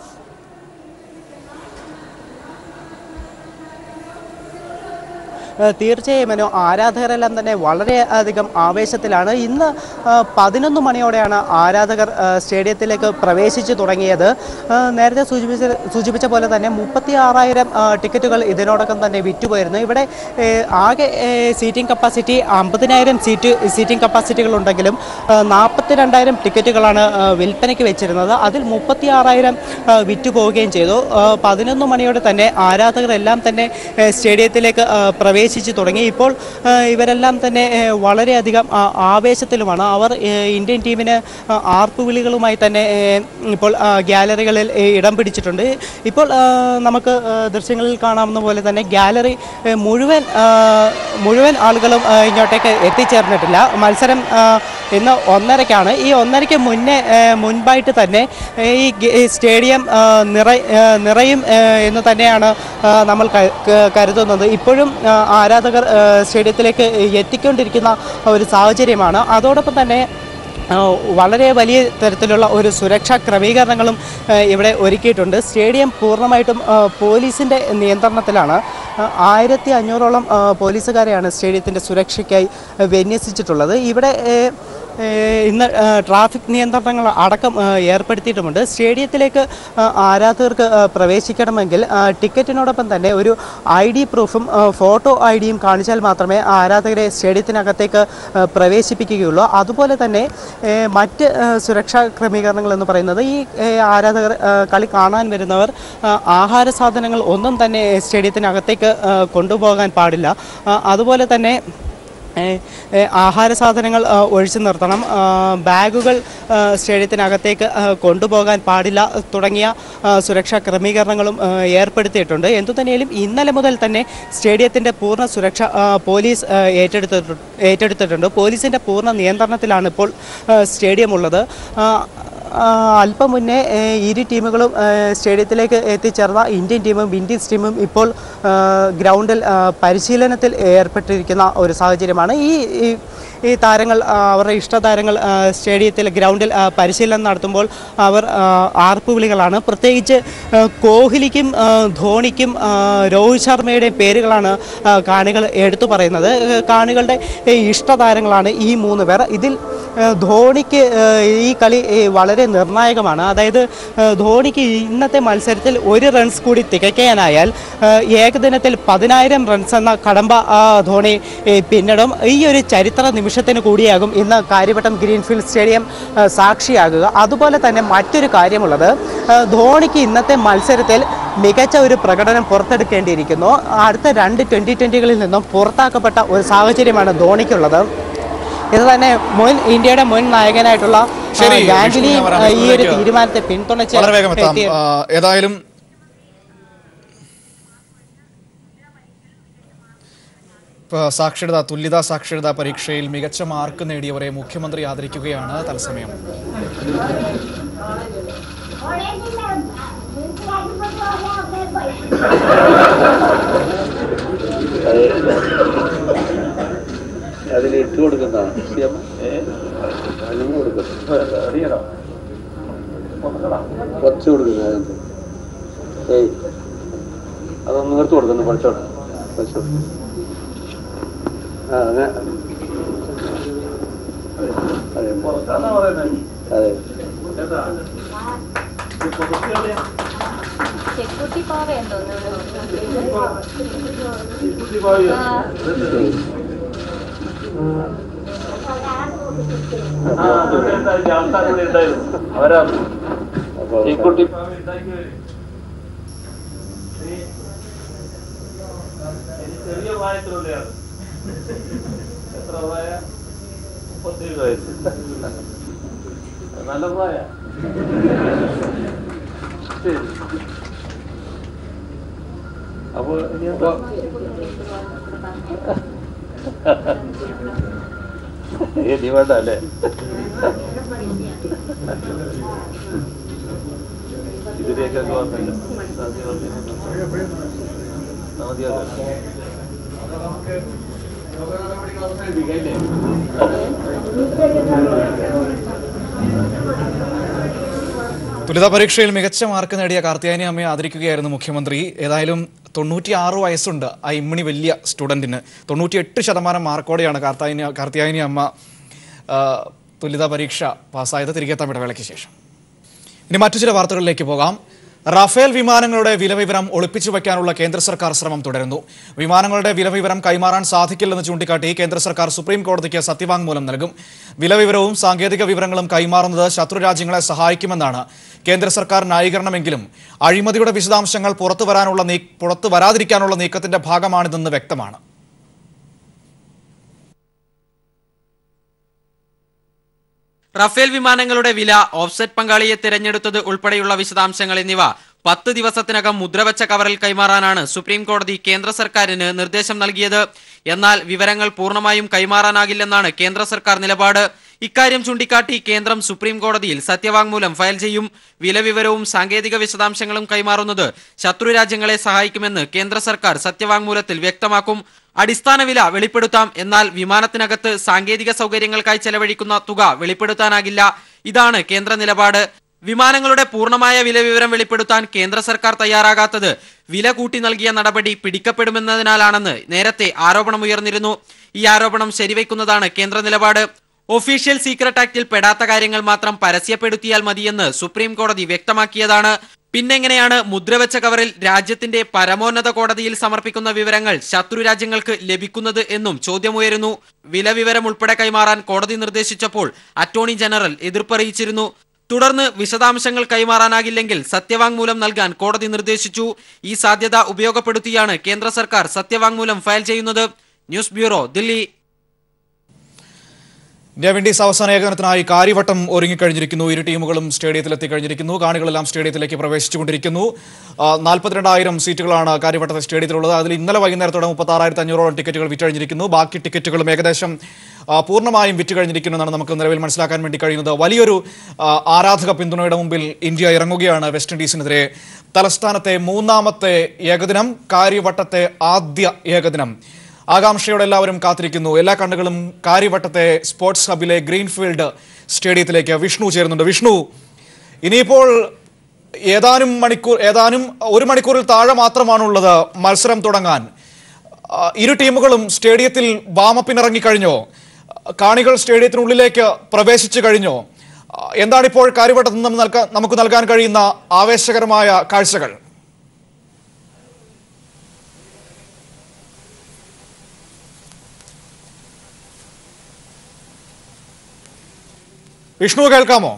ഏഹ് തീർച്ചയായും മനു ആരാധകരെല്ലാം തന്നെ വളരെയധികം ആവേശത്തിലാണ് ഇന്ന് ഏഹ് പതിനൊന്ന് മണിയോടെയാണ് ആരാധകർ ഏഹ് സ്റ്റേഡിയത്തിലേക്ക് പ്രവേശിച്ചു തുടങ്ങിയത് ഏഹ് നേരത്തെ സൂചിപ്പിച്ച സൂചിപ്പിച്ച പോലെ തന്നെ മുപ്പത്തി ആറായിരം ടിക്കറ്റുകൾ ഇതിനോടകം തന്നെ വിറ്റുപോയിരുന്നു ഇവിടെ ഏഹ് ആകെ ഏഹ് സീറ്റിംഗ് കപ്പാസിറ്റി അമ്പതിനായിരം സീറ്റ് സീറ്റിംഗ് കപ്പാസിറ്റികൾ ഉണ്ടെങ്കിലും നാൽപ്പത്തി രണ്ടായിരം ടിക്കറ്റുകളാണ് ഏഹ് വിൽപ്പനയ്ക്ക് വെച്ചിരുന്നത് അതിൽ മുപ്പത്തി ആറായിരം വിറ്റു പോവുകയും ചെയ്തു ഏഹ് പതിനൊന്ന് മണിയോടെ തന്നെ ആരാധകരെല്ലാം തന്നെ ഏഹ് സ്റ്റേഡിയത്തിലേക്ക് ഏഹ് പ്രവേശിച്ചു തുടങ്ങി ഇപ്പോൾ ഏഹ് ഇവരെല്ലാം തന്നെ ഏഹ് വളരെയധികം ആ, ആവേശത്തിലുമാണ് അവർ ഏഹ് ഇന്ത്യൻ ടീമിന് ആ, ആർപ്പുവിളികളുമായി തന്നെ ഏഹ് ഇപ്പോൾ ആ, ഗ്യാലറികളിൽ ഏഹ് ഇടം പിടിച്ചിട്ടുണ്ട് ഇപ്പോൾ ആ, നമുക്ക് ആ, ദൃശ്യങ്ങളിൽ കാണാവുന്ന പോലെ തന്നെ ഗ്യാലറി ഏഹ് മുഴുവൻ ആ, മുഴുവൻ ആളുകളും ആ, ഇങ്ങോട്ടേക്ക് എത്തിച്ചേർന്നിട്ടില്ല മത്സരം ആ, ഇന്ന് ഒന്നരയ്ക്കാണ് ഈ ഒന്നരയ്ക്ക് മുന്നേ ഏഹ് മുൻപായിട്ട് തന്നെ ഏഹ് ഈ ഗ- ഈ സ്റ്റേഡിയം ആ, നിറ ഏഹ് നിറയും ഏഹ് എന്ന് തന്നെയാണ് ആ, നമ്മൾ ക- ക- കരുതുന്നത് ഇപ്പോഴും ആ, ആരാധകർ ആ, സ്റ്റേഡിയത്തിലേക്ക് എത്തിക്കൊണ്ടിരിക്കുന്ന ഒരു സാഹചര്യമാണ് അതോടൊപ്പം തന്നെ ആ, വളരെ വലിയ തരത്തിലുള്ള ഒരു സുരക്ഷാ ക്രമീകരണങ്ങളും ആ, ഇവിടെ ഒരുക്കിയിട്ടുണ്ട് സ്റ്റേഡിയം പൂർണ്ണമായിട്ടും ആ, പോലീസിൻ്റെ നിയന്ത്രണത്തിലാണ് ആ, ആയിരത്തി അഞ്ഞൂറോളം ആ, പോലീസുകാരെയാണ് സ്റ്റേഡിയത്തിൻ്റെ സുരക്ഷയ്ക്കായി ആ, വിന്യസിച്ചിട്ടുള്ളത് ഇവിടെ ഏ, ഏ, ഇന്ന് ആ, ട്രാഫിക് നിയന്ത്രണങ്ങൾ അടക്കം ആ, ഏർപ്പെടുത്തിയിട്ടുമുണ്ട് സ്റ്റേഡിയത്തിലേക്ക് ആ, ആരാധകർക്ക് ആ, പ്രവേശിക്കണമെങ്കിൽ ആ, ടിക്കറ്റിനോടൊപ്പം തന്നെ ഒരു ഐ ഡി പ്രൂഫും ആ, ഫോട്ടോ ഐ ഡിയും കാണിച്ചാൽ മാത്രമേ ആരാധകരെ സ്റ്റേഡിയത്തിനകത്തേക്ക് ആ, പ്രവേശിപ്പിക്കുകയുള്ളൂ അതുപോലെ തന്നെ ഏ, മറ്റ് ആ, സുരക്ഷാ ക്രമീകരണങ്ങൾ എന്ന് പറയുന്നത് ഈ ഏ, ആരാധകർ ആ, കളി കാണാൻ വരുന്നവർ ആ, ആഹാര സാധനങ്ങൾ ഒന്നും തന്നെ സ്റ്റേഡിയത്തിനകത്തേക്ക് ആ, കൊണ്ടുപോകാൻ പാടില്ല ആ, അതുപോലെ തന്നെ ഏ, ഏ, ആഹാര സാധനങ്ങൾ ആ, ഒഴിച്ചു നിർത്തണം ആ, ബാഗുകൾ ആ, സ്റ്റേഡിയത്തിനകത്തേക്ക് ആ, കൊണ്ടുപോകാൻ പാടില്ല തുടങ്ങിയ ആ, സുരക്ഷാ ക്രമീകരണങ്ങളും ആ, ഏർപ്പെടുത്തിയിട്ടുണ്ട് എന്തുതന്നെയാലും ഇന്നലെ മുതൽ തന്നെ സ്റ്റേഡിയത്തിൻ്റെ പൂർണ്ണ സുരക്ഷ ആ, പോലീസ് ആ, ഏറ്റെടുത്തിട്ടു ഏറ്റെടുത്തിട്ടുണ്ട് പോലീസിൻ്റെ പൂർണ്ണ നിയന്ത്രണത്തിലാണ് ഇപ്പോൾ ആ, സ്റ്റേഡിയം ഉള്ളത് ആ, ആ, അല്പം മുന്നേ ഏ, ഇരു ടീമുകളും ഏ, സ്റ്റേഡിയത്തിലേക്ക് എത്തിച്ചേർന്ന ഇന്ത്യൻ ടീമും വിൻഡീസ് ടീമും ഇപ്പോൾ ആ, ഗ്രൗണ്ടിൽ ആ, പരിശീലനത്തിൽ ഏർപ്പെട്ടിരിക്കുന്ന ഒരു സാഹചര്യമാണ് ഈ ഈ- ഈ താരങ്ങൾ ആ, അവരുടെ ഇഷ്ടതാരങ്ങൾ ആ, സ്റ്റേഡിയത്തിൽ ഗ്രൗണ്ടിൽ ആ, പരിശീലനം നടത്തുമ്പോൾ അവർ ആ, ആർപ്പുവിളികളാണ് പ്രത്യേകിച്ച് ആ, കോഹ്ലിക്കും ആ, ധോണിക്കും ആ, രോഹിത് ശർമ്മയുടെയും പേരുകളാണ് ആ, കാണികൾ എടുത്തു പറയുന്നത് ഏ, കാണികളുടെ ഏ, ഇഷ്ടതാരങ്ങളാണ് ഈ മൂന്ന് പേർ ഇതിൽ ഏ, ധോണിക്ക് ഏ, ഈ കളി ഏ, വളരെ നിർണായകമാണ് അതായത് ഏ, ധോണിക്ക് ഇന്നത്തെ മത്സരത്തിൽ ഒരു റൺസ് കൂടി തികയ്ക്കാനായാൽ ഏ, ഏകദിനത്തിൽ പതിനായിരം റൺസ് എന്ന കടമ്പ ആ, ധോണി ഏ, പിന്നിടും ഈ ഒരു ചരിത്ര നിമിഷത്തിന് കൂടിയാകും ഇന്ന് കാര്യവട്ടം ഗ്രീൻഫീൽഡ് സ്റ്റേഡിയം ഏ, സാക്ഷിയാകുക അതുപോലെ തന്നെ മറ്റൊരു കാര്യമുള്ളത് ഏ, ധോണിക്ക് ഇന്നത്തെ മത്സരത്തിൽ മികച്ച ഒരു പ്രകടനം പുറത്തെടുക്കേണ്ടിയിരിക്കുന്നു അടുത്ത രണ്ട് ട്വൻ്റി ട്വൻ്റികളിൽ നിന്നും പുറത്താക്കപ്പെട്ട ഒരു സാഹചര്യമാണ് ധോണിക്കുള്ളത് ഇത് തന്നെ മുൻ ഇന്ത്യയുടെ മുൻ നായകനായിട്ടുള്ള ആ, ശരി, ഗാംഗുലി വിഷ്ണു, ഞാൻ ആ, ഈ ഒരു വരാം. തീരുമാനത്തെ പിന്തുണച്ച് വളരെ വേഗം എത്താം എത്തിയ- ആ, ഏതായാലും ഇപ്പൊ സാക്ഷരത തുല്യതാ സാക്ഷരതാ പരീക്ഷയിൽ മികച്ച മാർക്ക് നേടിയവരെ മുഖ്യമന്ത്രി ആദരിക്കുകയാണ് തത്സമയം അതിൽ ഇട്ട് കൊടുക്കുന്നതാണ് അതിനും കൊടുക്കുന്നത് അറിയണം കുറച്ച് കൊടുക്കുന്നത് അതിനകത്ത് ഏയ് അതൊന്ന് നിർത്തി കൊടുക്കുന്നു കുറച്ചോട്ടെ കുറച്ചോട്ടെ ആ അങ്ങനെ അതെ അതെ ചെക്കുട്ടി പാവയുണ്ടോ ഈ കുട്ടി ചെറിയ പ്രായത്തിലുള്ളയാണ് എത്ര പ്രായ മുപ്പത്തേഴ് വയസ്സ് നല്ല പ്രായ ശരി അപ്പൊ ഇനി എന്താ ഇനി വേണ്ട അല്ലേ ഇതിലേക്ക് വന്നില്ല തുലിത പരീക്ഷയിൽ മികച്ച മാർക്ക് നേടിയ കാർത്തിയാനി അമ്മയെ ആദരിക്കുകയായിരുന്നു മുഖ്യമന്ത്രി ഏതായാലും തൊണ്ണൂറ്റി ആറ് വയസ്സുണ്ട് ആ ഇമ്മണി വലിയ സ്റ്റുഡൻറ്റിന് തൊണ്ണൂറ്റിയെട്ട് ശതമാനം മാർക്കോടെയാണ് കാർത്തായനി കാർത്തിയായനി അമ്മ ആ, തുലിത പരീക്ഷ പാസ്സായത് തിരികെ എത്താൻ ഇടവേളയ്ക്ക് ശേഷം ഇനി മറ്റു ചില വാർത്തകളിലേക്ക് പോകാം റഫേൽ വിമാനങ്ങളുടെ വിലവിവരം ഒളിപ്പിച്ചു വയ്ക്കാനുള്ള കേന്ദ്ര സർക്കാർ ശ്രമം തുടരുന്നു വിമാനങ്ങളുടെ വിലവിവരം കൈമാറാൻ സാധിക്കില്ലെന്ന് ചൂണ്ടിക്കാട്ടി കേന്ദ്ര സർക്കാർ സുപ്രീം കോടതിക്ക് സത്യവാങ്മൂലം നൽകും വിലവിവരവും സാങ്കേതിക വിവരങ്ങളും കൈമാറുന്നത് ശത്രു രാജ്യങ്ങളെ സഹായിക്കുമെന്നാണ് കേന്ദ്ര സർക്കാർ ന്യായീകരണമെങ്കിലും അഴിമതിയുടെ വിശദാംശങ്ങൾ പുറത്തു വരാനുള്ള നീ പുറത്തു വരാതിരിക്കാനുള്ള നീക്കത്തിന്റെ ഭാഗമാണിതെന്ന് വ്യക്തമാണ് റഫേൽ വിമാനങ്ങളുടെ വില ഓഫ്സെറ്റ് പങ്കാളിയെ തിരഞ്ഞെടുത്തത് ഉൾപ്പെടെയുള്ള വിശദാംശങ്ങൾ എന്നിവ പത്ത് ദിവസത്തിനകം മുദ്രവച്ച കവറിൽ കൈമാറാനാണ് സുപ്രീം കോടതി കേന്ദ്ര സർക്കാരിന് നിർദ്ദേശം നൽകിയത് എന്നാൽ വിവരങ്ങൾ പൂർണ്ണമായും കൈമാറാനാകില്ലെന്നാണ് കേന്ദ്ര സർക്കാർ നിലപാട് ഇക്കാര്യം ചൂണ്ടിക്കാട്ടി കേന്ദ്രം സുപ്രീം കോടതിയിൽ സത്യവാങ്മൂലം ഫയൽ ചെയ്യും വിലവിവരവും സാങ്കേതിക വിശദാംശങ്ങളും കൈമാറുന്നത് ശത്രു രാജ്യങ്ങളെ സഹായിക്കുമെന്ന് കേന്ദ്ര സർക്കാർ സത്യവാങ്മൂലത്തിൽ വ്യക്തമാക്കും അടിസ്ഥാന വില വെളിപ്പെടുത്താം എന്നാൽ വിമാനത്തിനകത്ത് സാങ്കേതിക സൗകര്യങ്ങൾക്കായി ചെലവഴിക്കുന്ന തുക വെളിപ്പെടുത്താനാകില്ല ഇതാണ് കേന്ദ്ര നിലപാട് വിമാനങ്ങളുടെ പൂർണ്ണമായ വില വിവരം വെളിപ്പെടുത്താൻ കേന്ദ്ര സർക്കാർ തയ്യാറാകാത്തത് വില കൂട്ടി നൽകിയ നടപടി പിടിക്കപ്പെടുമെന്നതിനാലാണെന്ന് നേരത്തെ ആരോപണമുയർന്നിരുന്നു ഈ ആരോപണം ശരിവയ്ക്കുന്നതാണ് കേന്ദ്ര നിലപാട് ഒഫീഷ്യൽ സീക്രട്ട് ആക്ടിൽ പെടാത്ത കാര്യങ്ങൾ മാത്രം പരസ്യപ്പെടുത്തിയാൽ മതിയെന്ന് സുപ്രീം കോടതി വ്യക്തമാക്കിയതാണ് പിന്നെങ്ങനെയാണ് മുദ്രവെച്ച കവറിൽ രാജ്യത്തിന്റെ പരമോന്നത കോടതിയിൽ സമർപ്പിക്കുന്ന വിവരങ്ങൾ ശത്രു രാജ്യങ്ങൾക്ക് ലഭിക്കുന്നത് എന്നും ചോദ്യമുയരുന്നു വില വിവരം ഉൾപ്പെടെ കൈമാറാൻ കോടതി നിർദ്ദേശിച്ചപ്പോൾ അറ്റോർണി ജനറൽ എതിർപ്പറിയിച്ചിരുന്നു തുടർന്ന് വിശദാംശങ്ങൾ കൈമാറാനാകില്ലെങ്കിൽ സത്യവാങ്മൂലം നൽകാൻ കോടതി നിർദ്ദേശിച്ചു ഈ സാധ്യത ഉപയോഗപ്പെടുത്തിയാണ് കേന്ദ്ര സർക്കാർ സത്യവാങ്മൂലം ഫയൽ ചെയ്യുന്നത് news bureau Delhi India Windies അവസാന ഏകദിനത്തിനായി കാര്യവട്ടം ഒരുങ്ങിക്കഴിഞ്ഞിരിക്കുന്നു ഇരു ടീമുകളും സ്റ്റേഡിയത്തിൽ എത്തിക്കഴിഞ്ഞിരിക്കുന്നു കാണികളെല്ലാം സ്റ്റേഡിയത്തിലേക്ക് പ്രവേശിച്ചുകൊണ്ടിരിക്കുന്നു ആ, നാൽപ്പത്തിരണ്ടായിരം സീറ്റുകളാണ് കാര്യവട്ടത്തെ സ്റ്റേഡിയത്തിലുള്ളത് അതിൽ ഇന്നലെ വൈകുന്നേരത്തോടെ മുപ്പത്തി ആറായിരത്തി അഞ്ഞൂറോളം ടിക്കറ്റുകൾ വിറ്റഴിഞ്ഞിരിക്കുന്നു ബാക്കി ടിക്കറ്റുകളും ഏകദേശം ആ, പൂർണ്ണമായും വിറ്റ് കഴിഞ്ഞിരിക്കുന്നു എന്നാണ് നമുക്ക് നിലവിൽ മനസ്സിലാക്കാൻ വേണ്ടി കഴിയുന്നത് വലിയൊരു ആ, ആരാധക പിന്തുണയുടെ മുമ്പിൽ ഇന്ത്യ ഇറങ്ങുകയാണ് വെസ്റ്റ് ഇൻഡീസിനെതിരെ തലസ്ഥാനത്തെ മൂന്നാമത്തെ ഏകദിനം കാര്യവട്ടത്തെ ആദ്യ ഏകദിനം ആകാംക്ഷയോടെ എല്ലാവരും കാത്തിരിക്കുന്നു എല്ലാ കണ്ണുകളും കാര്യവട്ടത്തെ സ്പോർട്സ് ഹബിലെ ഗ്രീൻഫീൽഡ് സ്റ്റേഡിയത്തിലേക്ക് വിഷ്ണു ചേരുന്നുണ്ട് വിഷ്ണു ഇനിയിപ്പോൾ ഏതാനും മണിക്കൂർ ഏതാനും ഒരു മണിക്കൂറിൽ താഴെ മാത്രമാണുള്ളത് മത്സരം തുടങ്ങാൻ ആ, ഇരു ടീമുകളും സ്റ്റേഡിയത്തിൽ വാമപ്പിനിറങ്ങിക്കഴിഞ്ഞോ കാണികൾ സ്റ്റേഡിയത്തിനുള്ളിലേക്ക് പ്രവേശിച്ചു കഴിഞ്ഞോ ആ, എന്താണിപ്പോൾ കാര്യവട്ടത്ത് നിന്ന് നൽകാൻ നമുക്ക് നൽകാൻ കഴിയുന്ന ആവേശകരമായ കാഴ്ചകൾ വിഷ്ണു കേൾക്കാമോ